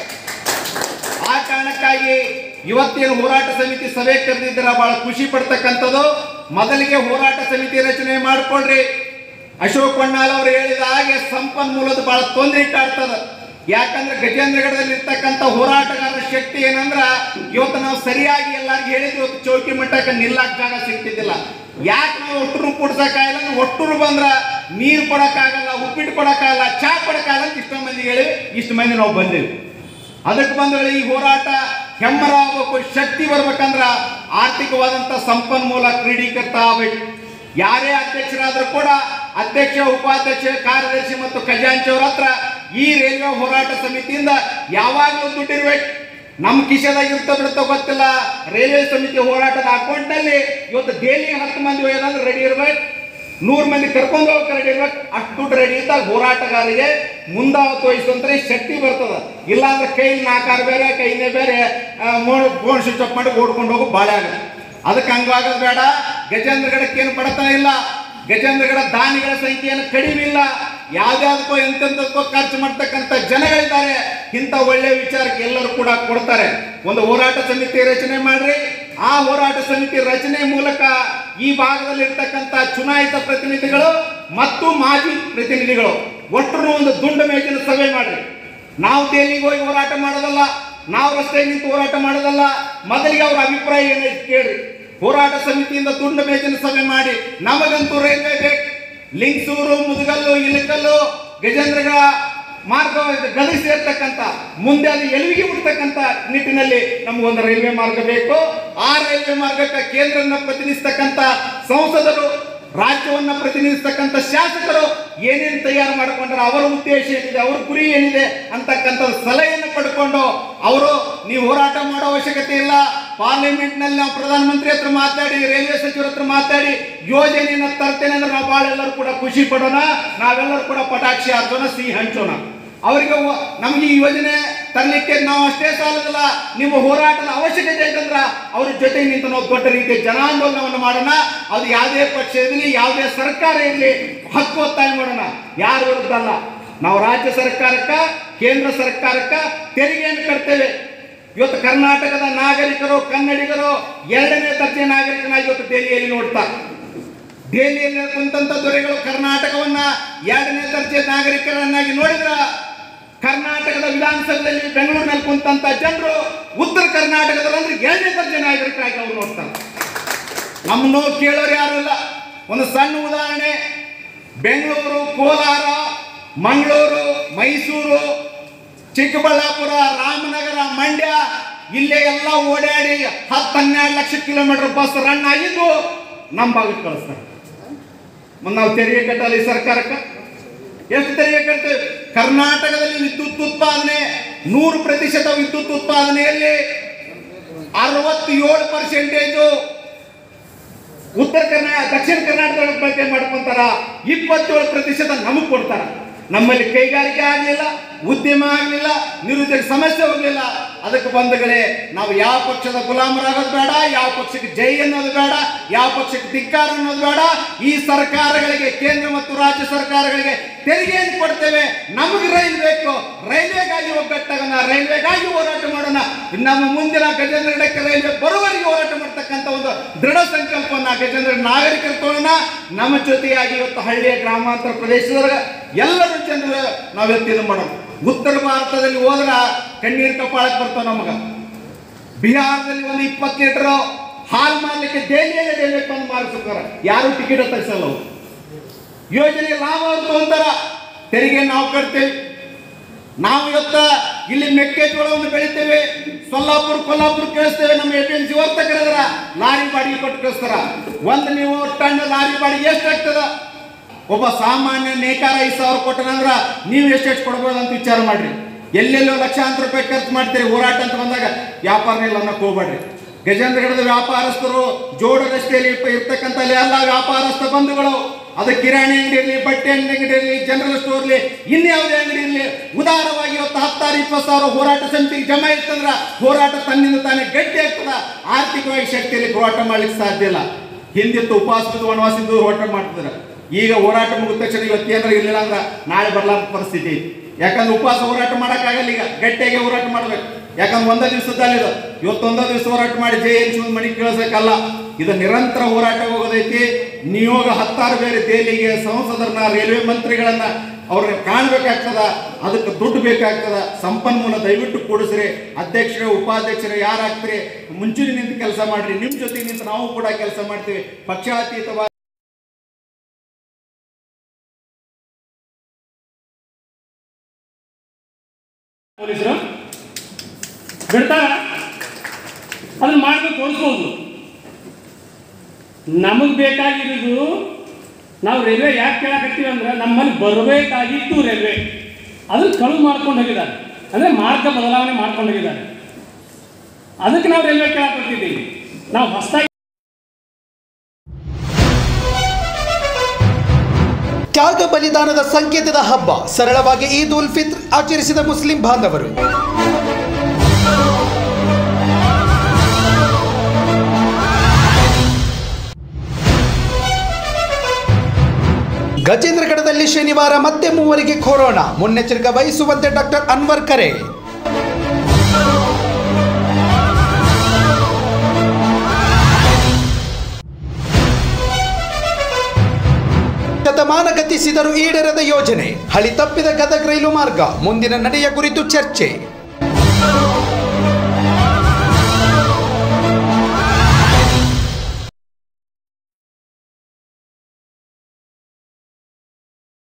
ಆ ಕಾರಣಕ್ಕಾಗಿ ಇವತ್ತೇನು ಹೋರಾಟ ಸಮಿತಿ ಸಭೆ ಕರೆದಿದ್ದೀರ ಬಹಳ ಖುಷಿ ಪಡ್ತಕ್ಕಂಥದ್ದು ಮೊದಲಿಗೆ ಹೋರಾಟ ಸಮಿತಿ ರಚನೆ ಮಾಡ್ಕೊಳ್ರಿ ಅಶೋಕ್ ಬಣ್ಣಾಲ್ ಅವರು ಹೇಳಿದ ಹಾಗೆ ಸಂಪನ್ಮೂಲದ ಬಹಳ ತೊಂದರೆ ಕಾಡ್ತದ ಯಾಕಂದ್ರೆ ಗಜೇಂದ್ರಗಢದಲ್ಲಿ ಇರ್ತಕ್ಕಂಥ ಹೋರಾಟಗಾರರ ಶಕ್ತಿ ಏನಂದ್ರ ಇವತ್ತು ನಾವು ಸರಿಯಾಗಿ ಎಲ್ಲಾರ್ಗೂ ಹೇಳಿದ್ವಿ ಇವತ್ತು ಚೌಕಿ ಮಟ್ಟಕ್ಕೆ ನಿಲ್ಲಕ್ ಜಾಗ ಸಿಗ್ತಿದ್ದಿಲ್ಲ ಯಾಕೆ ನಾವು ಒಟ್ಟರು ಕೂಡ್ಸಕ್ಕಾಗಿಲ್ಲ ಅಂದ್ರೆ ಒಟ್ಟರು ಬಂದ್ರ ನೀರು ಕೊಡಕ್ಕಾಗಲ್ಲ ಉಪ್ಪಿಟ್ಟು ಕೊಡೋಕ್ಕಾಗಲ್ಲ ಚಾ ಕೊಡೋಕ್ಕಾಗಲ್ಲ ಅಂತ ಇಷ್ಟ ಮಂದಿ ಹೇಳಿ ಇಷ್ಟು ಮಂದಿ ನಾವು ಬಂದೇವಿ ಅದಕ್ಕೆ ಬಂದ್ರೆ ಈ ಹೋರಾಟ ಹೆಮ್ಮರ ಆಗ್ಬೇಕು ಶಕ್ತಿ ಬರ್ಬೇಕಂದ್ರ ಆರ್ಥಿಕವಾದಂಥ ಸಂಪನ್ಮೂಲ ಕ್ರೀಡೀಕೃತ ಆಗ್ಬೇಕು ಯಾರೇ ಅಧ್ಯಕ್ಷರಾದ್ರೂ ಕೂಡ ಅಧ್ಯಕ್ಷ ಉಪಾಧ್ಯಕ್ಷ ಕಾರ್ಯದರ್ಶಿ ಮತ್ತು ಖಜಾಂಚಿ ಅವ್ರ ಹತ್ರ ಈ ರೈಲ್ವೆ ಹೋರಾಟ ಸಮಿತಿಯಿಂದ ಯಾವಾಗಲೂ ದುಡ್ಡಿರ್ಬೇಕು ನಮ್ಮ ಕಿಶೆದಾಗ ಇರ್ತ ಬಿಡುತ್ತೋ ಗೊತ್ತಿಲ್ಲ ರೈಲ್ವೆ ಸಮಿತಿ ಹೋರಾಟದ ಅಕೌಂಟ್ನಲ್ಲಿ ಇವತ್ತು ಡೈಲಿ ಹತ್ತು ಮಂದಿ ಒಯ್ಯೋದಂದ್ರೆ ರೆಡಿ ಇರ್ಬೇಕು ನೂರು ಮಂದಿ ಕರ್ಕೊಂಡು ಹೋಗಕ್ಕೆ ರೆಡಿ ಇರ್ಬೇಕು ಅಷ್ಟು ದುಡ್ಡು ರೆಡಿ ಇದ್ದಾಗ ಹೋರಾಟಗಾರರಿಗೆ ಮುಂದಾವತ್ತು ವಹಿಸುವಂದ್ರೆ ಶಕ್ತಿ ಬರ್ತದ ಇಲ್ಲಾಂದ್ರೆ ಕೈಲಿ ನಾಕಾರ ಬೇರೆ ಕೈನೇ ಬೇರೆ ಫೋನ್ ಸ್ವಿಚ್ ಆಫ್ ಮಾಡಿ ಓಡ್ಕೊಂಡು ಹೋಗೋ ಬಾಳೆ ಆಗುತ್ತೆ ಅದಕ್ಕೆ ಹಂಗಾಗೋದು ಬೇಡ ಗಜೇಂದ್ರಗಡಕ್ಕೆ ಏನು ಬಡತನ ಇಲ್ಲ ಗಜೇಂದ್ರಗಡ ದಾನಿಗಳ ಸಂಖ್ಯೆಯನ್ನು ಕಡಿಮೆ ಇಲ್ಲ ಯಾವ್ದಾವ್ದಕ್ಕೋ ಎಂತೆಂತಕ್ಕೋ ಖರ್ಚು ಮಾಡ್ತಕ್ಕಂಥ ಜನಗಳಿದ್ದಾರೆ ಇಂಥ ಒಳ್ಳೆ ವಿಚಾರಕ್ಕೆ ಎಲ್ಲರೂ ಕೂಡ ಕೊಡ್ತಾರೆ ಒಂದು ಹೋರಾಟ ಸಮಿತಿ ರಚನೆ ಮಾಡ್ರಿ ಆ ಹೋರಾಟ ಸಮಿತಿ ರಚನೆ ಮೂಲಕ ಈ ಭಾಗದಲ್ಲಿ ಇರ್ತಕ್ಕಂಥ ಚುನಾಯಿತ ಪ್ರತಿನಿಧಿಗಳು ಮತ್ತು ಮಾಜಿ ಪ್ರತಿನಿಧಿಗಳು ಒಟ್ಟರು ಒಂದು ದುಂಡು ಮೇಜಿನ ಸಭೆ ಮಾಡ್ರಿ ನಾವು ದೆಹಲಿಗೆ ಹೋಗಿ ಹೋರಾಟ ಮಾಡೋದಲ್ಲ ನಾವು ರಸ್ತೆಗೆ ನಿಂತು ಹೋರಾಟ ಮಾಡೋದಲ್ಲ ಮೊದಲಿಗೆ ಅವ್ರ ಅಭಿಪ್ರಾಯ ಏನೈತೆ ಕೇಳ್ರಿ ಹೋರಾಟ ಸಮಿತಿಯಿಂದ ದುಂಡು ಮೇಜಿನ ಸಭೆ ಮಾಡಿ ನಮಗಂತೂ ರೈಲ್ವೆ ಬೇಕು ಲಿಂಗ್ಸೂರು ಮುದುಗಲ್ಲು ಇಲಕಲ್ಲು ಗಜೇಂದ್ರಗಳ ಮಾರ್ಗ ಗದಗ ಸೇರ್ತಕ್ಕಂಥ ಮುಂದೆ ಅದು ಎಲುವಿಗೆ ಬಿಡ್ತಕ್ಕಂಥ ನಿಟ್ಟಿನಲ್ಲಿ ನಮಗೊಂದು ರೈಲ್ವೆ ಮಾರ್ಗ ಬೇಕು ಆ ರೈಲ್ವೆ ಮಾರ್ಗಕ್ಕೆ ಕೇಂದ್ರನ ಪ್ರತಿನಿಧಿಸ್ತಕ್ಕಂಥ ಸಂಸದರು ರಾಜ್ಯವನ್ನ ಪ್ರತಿನಿಧಿಸ್ತಕ್ಕಂಥ ಶಾಸಕರು ಏನೇನು ತಯಾರು ಮಾಡಿಕೊಂಡ್ರೆ ಅವರ ಉದ್ದೇಶ ಏನಿದೆ ಅವ್ರ ಗುರಿ ಏನಿದೆ ಅಂತಕ್ಕಂಥ ಸಲಹೆಯನ್ನು ಪಡ್ಕೊಂಡು ಅವರು ನೀವು ಹೋರಾಟ ಮಾಡೋ ಅವಶ್ಯಕತೆ ಇಲ್ಲ ಪಾರ್ಲಿಮೆಂಟ್ ನಲ್ಲಿ ನಾವು ಪ್ರಧಾನಮಂತ್ರಿ ಹತ್ರ ಮಾತಾಡಿ ರೈಲ್ವೆ ಸಚಿವರ ಹತ್ರ ಮಾತಾಡಿ ಯೋಜನೆಯನ್ನು ತರ್ತೇನೆ ಅಂದ್ರೆ ನಾವು ಭಾಳ ಎಲ್ಲರೂ ಕೂಡ ಖುಷಿ ಪಡೋಣ ನಾವೆಲ್ಲರೂ ಕೂಡ ಪಟಾಕ್ಷಿ ಹಾಕೋಣ ಸಿಹಿ ಹಂಚೋಣ ಅವರಿಗೆ ಒ- ನಮಗೆ ಈ ಯೋಜನೆ ತರಲಿಕ್ಕೆ ನಾವು ಅಷ್ಟೇ ಸಾಲದಲ್ಲ ನಿಮ್ಮ ಹೋರಾಟದ ಅವಶ್ಯಕತೆ ಐತಂದ್ರ ಅವ್ರ ಜೊತೆ ನಿಂತು ನಾವು ದೊಡ್ಡ ರೀತಿಯ ಜನಾಂದೋಲನವನ್ನು ಮಾಡೋಣ ಅದು ಯಾವುದೇ ಪಕ್ಷ ಇರಲಿ ಯಾವುದೇ ಸರ್ಕಾರ ಇರಲಿ ಹಕ್ಕು ಒತ್ತಾಯ ಮಾಡೋಣ ಯಾರ ವಿರುದ್ಧ ಅಲ್ಲ ನಾವು ರಾಜ್ಯ ಸರ್ಕಾರಕ್ಕ ಕೇಂದ್ರ ಸರ್ಕಾರಕ್ಕ ತೆರಿಗೆಯನ್ನು ಕಟ್ತೇವೆ ಇವತ್ತು ಕರ್ನಾಟಕದ ನಾಗರಿಕರು ಕನ್ನಡಿಗರು ಎರಡನೇ ದರ್ಜೆ ನಾಗರಿಕನಾಗಿ ಇವತ್ತು ದೆಹಲಿಯಲ್ಲಿ ನೋಡ್ತಾರೆ ದೆಹಲಿಯಲ್ಲಿ ಕುಂತಂತ ದೊರೆಗಳು ಕರ್ನಾಟಕವನ್ನ ಎರಡನೇ ದರ್ಜೆ ನಾಗರಿಕರನ್ನಾಗಿ ನೋಡಿದ್ರ ಕರ್ನಾಟಕದ ವಿಧಾನಸಭೆಯಲ್ಲಿ ಬೆಂಗಳೂರಿನಲ್ಲಿ ಕುಂತಂತ ಜನರು ಉತ್ತರ ಕರ್ನಾಟಕದಲ್ಲಿ ಅಂದ್ರೆ ಎರಡನೇ ದರ್ಜೆ ನಾಗರಿಕರಾಗಿ ಅವ್ರು ನೋಡ್ತಾರೆ ನಮ್ಮನ್ನು ಕೇಳೋರು ಯಾರು ಇಲ್ಲ ಒಂದು ಸಣ್ಣ ಉದಾಹರಣೆ ಬೆಂಗಳೂರು ಕೋಲಾರ ಮಂಗಳೂರು ಮೈಸೂರು ಚಿಕ್ಕಬಳ್ಳಾಪುರ ರಾಮನಗರ ಮಂಡ್ಯ ಇಲ್ಲೇ ಎಲ್ಲ ಓಡಾಡಿ ಹತ್ತು ಹನ್ನೆರಡು ಲಕ್ಷ ಕಿಲೋಮೀಟರ್ ಬಸ್ ರನ್ ಆಗಿದ್ದು ನಮ್ಮ ಭಾಗಕ್ಕೆ ಕಳಿಸ್ತಾರೆ ಮತ್ತು ನಾವು ತೆರಿಗೆ ಕಟ್ಟಲ್ಲ ಈ ಸರ್ಕಾರಕ್ಕೆ ಎಷ್ಟು ತೆರಿಗೆ ಕಟ್ತೇವೆ ಕರ್ನಾಟಕದಲ್ಲಿ ವಿದ್ಯುತ್ ಉತ್ಪಾದನೆ ನೂರು ಪ್ರತಿಶತ ವಿದ್ಯುತ್ ಉತ್ಪಾದನೆಯಲ್ಲಿ ಅರವತ್ತೇಳು ಪರ್ಸೆಂಟೇಜು ಉತ್ತರ ಕರ್ನಾಟಕ ದಕ್ಷಿಣ ಕರ್ನಾಟಕದೊಳಗೆ ಬಳಕೆ ಮಾಡ್ಕೊಂತಾರ ಇಪ್ಪತ್ತೇಳು ಪ್ರತಿಶತ ನಮಗೆ ಕೊಡ್ತಾರ ನಮ್ಮಲ್ಲಿ ಕೈಗಾರಿಕೆ ಆಗಲಿಲ್ಲ ಉದ್ಯಮ ಆಗಲಿಲ್ಲ ನಿರುದ್ಯೋಗ ಸಮಸ್ಯೆ ಹೋಗಲಿಲ್ಲ ಅದಕ್ಕೆ ಬಂಧುಗಳೇ ನಾವು ಯಾವ ಪಕ್ಷದ ಗುಲಾಮರಾಗೋದು ಬೇಡ ಯಾವ ಪಕ್ಷಕ್ಕೆ ಜೈ ಅನ್ನೋದು ಬೇಡ ಯಾವ ಪಕ್ಷಕ್ಕೆ ಧಿಕ್ಕಾರ ಅನ್ನೋದು ಬೇಡ ಈ ಸರ್ಕಾರಗಳಿಗೆ ಕೇಂದ್ರ ಮತ್ತು ರಾಜ್ಯ ಸರ್ಕಾರಗಳಿಗೆ ತೆರಿಗೆಯನ್ನು ಕೊಡ್ತೇವೆ ನಮಗೆ ರೈಲ್ ಬೇಕು ರೈಲ್ವೆಗಾಗಿ ಒಗ್ಗಟ್ಟಾಗೋಣ ರೈಲ್ವೆಗಾಗಿ ಹೋರಾಟ ಮಾಡೋಣ ನಮ್ಮ ಮುಂದಿನ ಗಜೇಂದ್ರಗಡಕ್ಕೆ ರೈಲ್ವೆ ಬರುವವರೆಗೆ ಹೋರಾಟ ಮಾಡ್ತಕ್ಕಂಥ ಒಂದು ದೃಢ ಸಂಕಲ್ಪವನ್ನ ಗಜೇಂದ್ರ ನಾಗರಿಕರು ತೋರೋಣ ನಮ್ಮ ಜೊತೆಯಾಗಿ ಇವತ್ತು ಹಳ್ಳಿಯ ಗ್ರಾಮಾಂತರ ಪ್ರದೇಶದೊಳಗೆ ಎಲ್ಲರೂ ಜನರು ನಾವು ಇವತ್ತು ಇದು ಮಾಡೋಣ ಉತ್ತರ ಭಾರತದಲ್ಲಿ ಹೋದ್ರ ಕಣ್ಣೀರು ಕಪಾಳಕ್ಕೆ ಬರ್ತಾವ ನಮಗ ಬಿಹಾರದಲ್ಲಿ ಒಂದು ಇಪ್ಪತ್ತು ಲೀಟರ್ ಹಾಲು ಮಾಡಲಿಕ್ಕೆ ದೆಹಲಿಯಲ್ಲಿ ರೈಲ್ವೆ ಬಂದು ಮಾರಿಸ್ತಾರ ಯಾರು ಟಿಕೆಟ್ ತೆಗಿಸಲ್ಲ ಅವ್ರು ಯೋಜನೆ ಲಾಭ ಅವ್ರು ತಗೊಂತಾರ ತೆರಿಗೆ ನಾವು ಕಟ್ತೇವೆ ನಾವು ಇವತ್ತ ಇಲ್ಲಿ ಮೆಕ್ಕೆಜೋಳವನ್ನು ಬೆಳಿತೇವೆ ಸೊಲ್ಲಾಪುರ ಕೊಲ್ಲಾಪುರ ಕಳಿಸ್ತೇವೆ ನಮ್ಮ ಎ ಪಿ ಎಂ ಸಿ ವರ್ತಕರದ್ರ ಲಾರಿ ಬಾಡಿಗೆ ಕೊಟ್ಟು ಕಳಿಸ್ತಾರ ಒಂದು ನೀವು ಟನ್ ಲಾರಿ ಬಾಡಿಗೆ ಎಷ್ಟು ಆಗ್ತದ ಒಬ್ಬ ಸಾಮಾನ್ಯ ನೇಕಾರ ಐದು ಸಾವಿರ ಕೊಟ್ಟನಂದ್ರ ನೀವು ಎಷ್ಟೆಷ್ಟು ಕೊಡ್ಬೋದು ಅಂತ ವಿಚಾರ ಮಾಡ್ರಿ ಎಲ್ಲೆಲ್ಲೋ ಲಕ್ಷಾಂತರ ರೂಪಾಯಿ ಖರ್ಚು ಮಾಡ್ತೀರಿ ಹೋರಾಟ ಅಂತ ಬಂದಾಗ ವ್ಯಾಪಾರ ಇಲ್ಲ ಅನ್ನೋಕೆ ಹೋಗ್ಬೇಡ್ರಿ ಗಜೇಂದ್ರಗಡದ ವ್ಯಾಪಾರಸ್ಥರು ಜೋಡ ರಸ್ತೆಯಲ್ಲಿ ಇರ್ತ- ಇರ್ತಕ್ಕಂಥ ಎಲ್ಲ ವ್ಯಾಪಾರಸ್ಥ ಬಂಧುಗಳು ಅದು ಕಿರಾಣಿ ಅಂಗಡಿ ಇರಲಿ ಬಟ್ಟೆ ಅಂಗಡಿ ಇರಲಿ ಜನರಲ್ ಸ್ಟೋರ್ ಇರಲಿ ಇನ್ಯಾವುದೇ ಅಂಗಡಿ ಇರಲಿ ಉದಾರವಾಗಿ ಇವತ್ತು ಹತ್ತಾರು ಇಪ್ಪತ್ತು ಸಾವಿರ ಹೋರಾಟ ಸಮಿತಿಗೆ ಜಮಾ ಇರ್ತಂದ್ರ ಹೋರಾಟ ತನ್ನಿಂದ ತಾನೇ ಗಟ್ಟಿ ಆಗ್ತದ ಆರ್ಥಿಕವಾಗಿ ಶಕ್ತಿಯಲ್ಲಿ ಹೋರಾಟ ಮಾಡ್ಲಿಕ್ಕೆ ಸಾಧ್ಯ ಇಲ್ಲ ಹಿಂದಿತ್ತು ಉಪವಾಸ ಬಿದ್ದು ವನವಾಸ ಇದ್ದು ಹೋರಾಟ ಮಾಡ್ತಿದ್ರು ಈಗ ಹೋರಾಟ ಮುಗಿದ ತಕ್ಷಣ ಇವತ್ತು ಏನಾರ ಇರಲಿಲ್ಲ ಅಂದ್ರೆ ನಾಳೆ ಬರ್ಲಾರ್ದ ಪರಿಸ್ಥಿತಿ ಐತಿ. ಯಾಕಂದ್ರೆ ಉಪವಾಸ ಹೋರಾಟ ಮಾಡೋಕ್ಕಾಗಲ್ಲ ಈಗ ಗಟ್ಟಿಯಾಗಿ ಹೋರಾಟ ಮಾಡ್ಬೇಕು ಯಾಕಂದ್ರೆ ಒಂದೇ ದಿವಸದಲ್ಲಿ ಇದು ಇವತ್ತು ಒಂದೇ ದಿವಸ ಹೋರಾಟ ಮಾಡಿ ಜೈ ಎನ್ಸ್ ಮಣಿ ಕೇಳಿಸಕ್ಕಲ್ಲ ಇದು ನಿರಂತರ ಹೋರಾಟ ಹೋಗೋದೈತಿ ನಿಯೋಗ ಹತ್ತಾರು ಬೇರೆ ದೆಹಲಿಗೆ ಸಂಸದರನ್ನ ರೈಲ್ವೆ ಮಂತ್ರಿಗಳನ್ನ ಅವ್ರನ್ನ ಕಾಣ್ಬೇಕಾಗ್ತದ ಅದಕ್ಕೆ ದುಡ್ಡು ಬೇಕಾಗ್ತದ ಸಂಪನ್ಮೂಲ ದಯವಿಟ್ಟು ಕೂಡಿಸ್ರಿ ಅಧ್ಯಕ್ಷರೇ ಉಪಾಧ್ಯಕ್ಷರೇ ಯಾರಾಗ್ತೀರಿ ಮುಂಚೂಣಿ ನಿಂತು ಕೆಲಸ ಮಾಡ್ರಿ ನಿಮ್ಮ ಜೊತೆಗೆ ನಿಂತು ನಾವು ಕೂಡ ಕೆಲಸ ಮಾಡ್ತೀವಿ ಪಕ್ಷಾತೀತವಾಗಿ ಪೊಲೀಸರು ಬಿಡ್ತಾರ ಅದನ್ನ ಮಾಡ್ಕೊಂಡು ತೋರಿಸ್ಬೋದು ನಮಗೆ ಬೇಕಾಗಿರೋದು ನಾವು ರೈಲ್ವೆ ಯಾಕೆ ಕೇಳಕತ್ತೀವಿ ಅಂದ್ರೆ ನಮ್ಮಲ್ಲಿ ಬರಬೇಕಾಗಿತ್ತು ರೈಲ್ವೆ ಅದನ್ನು ಕಳುವು ಮಾಡ್ಕೊಂಡು ಹೋಗಿದ್ದಾರೆ ಅಂದರೆ ಮಾರ್ಗ ಬದಲಾವಣೆ ಮಾಡ್ಕೊಂಡು ಹೋಗಿದ್ದಾರೆ ಅದಕ್ಕೆ ನಾವು ರೈಲ್ವೆ ಕೇಳಕೊಟ್ಟಿದ್ದೀವಿ ನಾವು ಹೊಸದಾಗಿ ತ್ಯಾಗ ಬಲಿದಾನದ ಸಂಕೇತದ ಹಬ್ಬ ಸರಳವಾಗಿ ಈದ್ ಉಲ್ ಫಿತ್ರ್ ಆಚರಿಸಿದ ಮುಸ್ಲಿಂ ಬಾಂಧವರು ಗಜೇಂದ್ರಗಢದಲ್ಲಿ ಶನಿವಾರ ಮತ್ತೆ ಮೂವರಿಗೆ ಕೊರೋನಾ ಮುನ್ನೆಚ್ಚರಿಕೆ ವಹಿಸುವಂತೆ ಡಾಕ್ಟರ್ ಅನ್ವರ್ ಕರೆ ಶತಮಾನ ಗತಿಸಿದರೂ ಈಡೇರದ ಯೋಜನೆ ಹಳಿ ತಪ್ಪಿದ ಗದಗ ರೈಲು ಮಾರ್ಗ ಮುಂದಿನ ನಡೆಯ ಕುರಿತು ಚರ್ಚೆ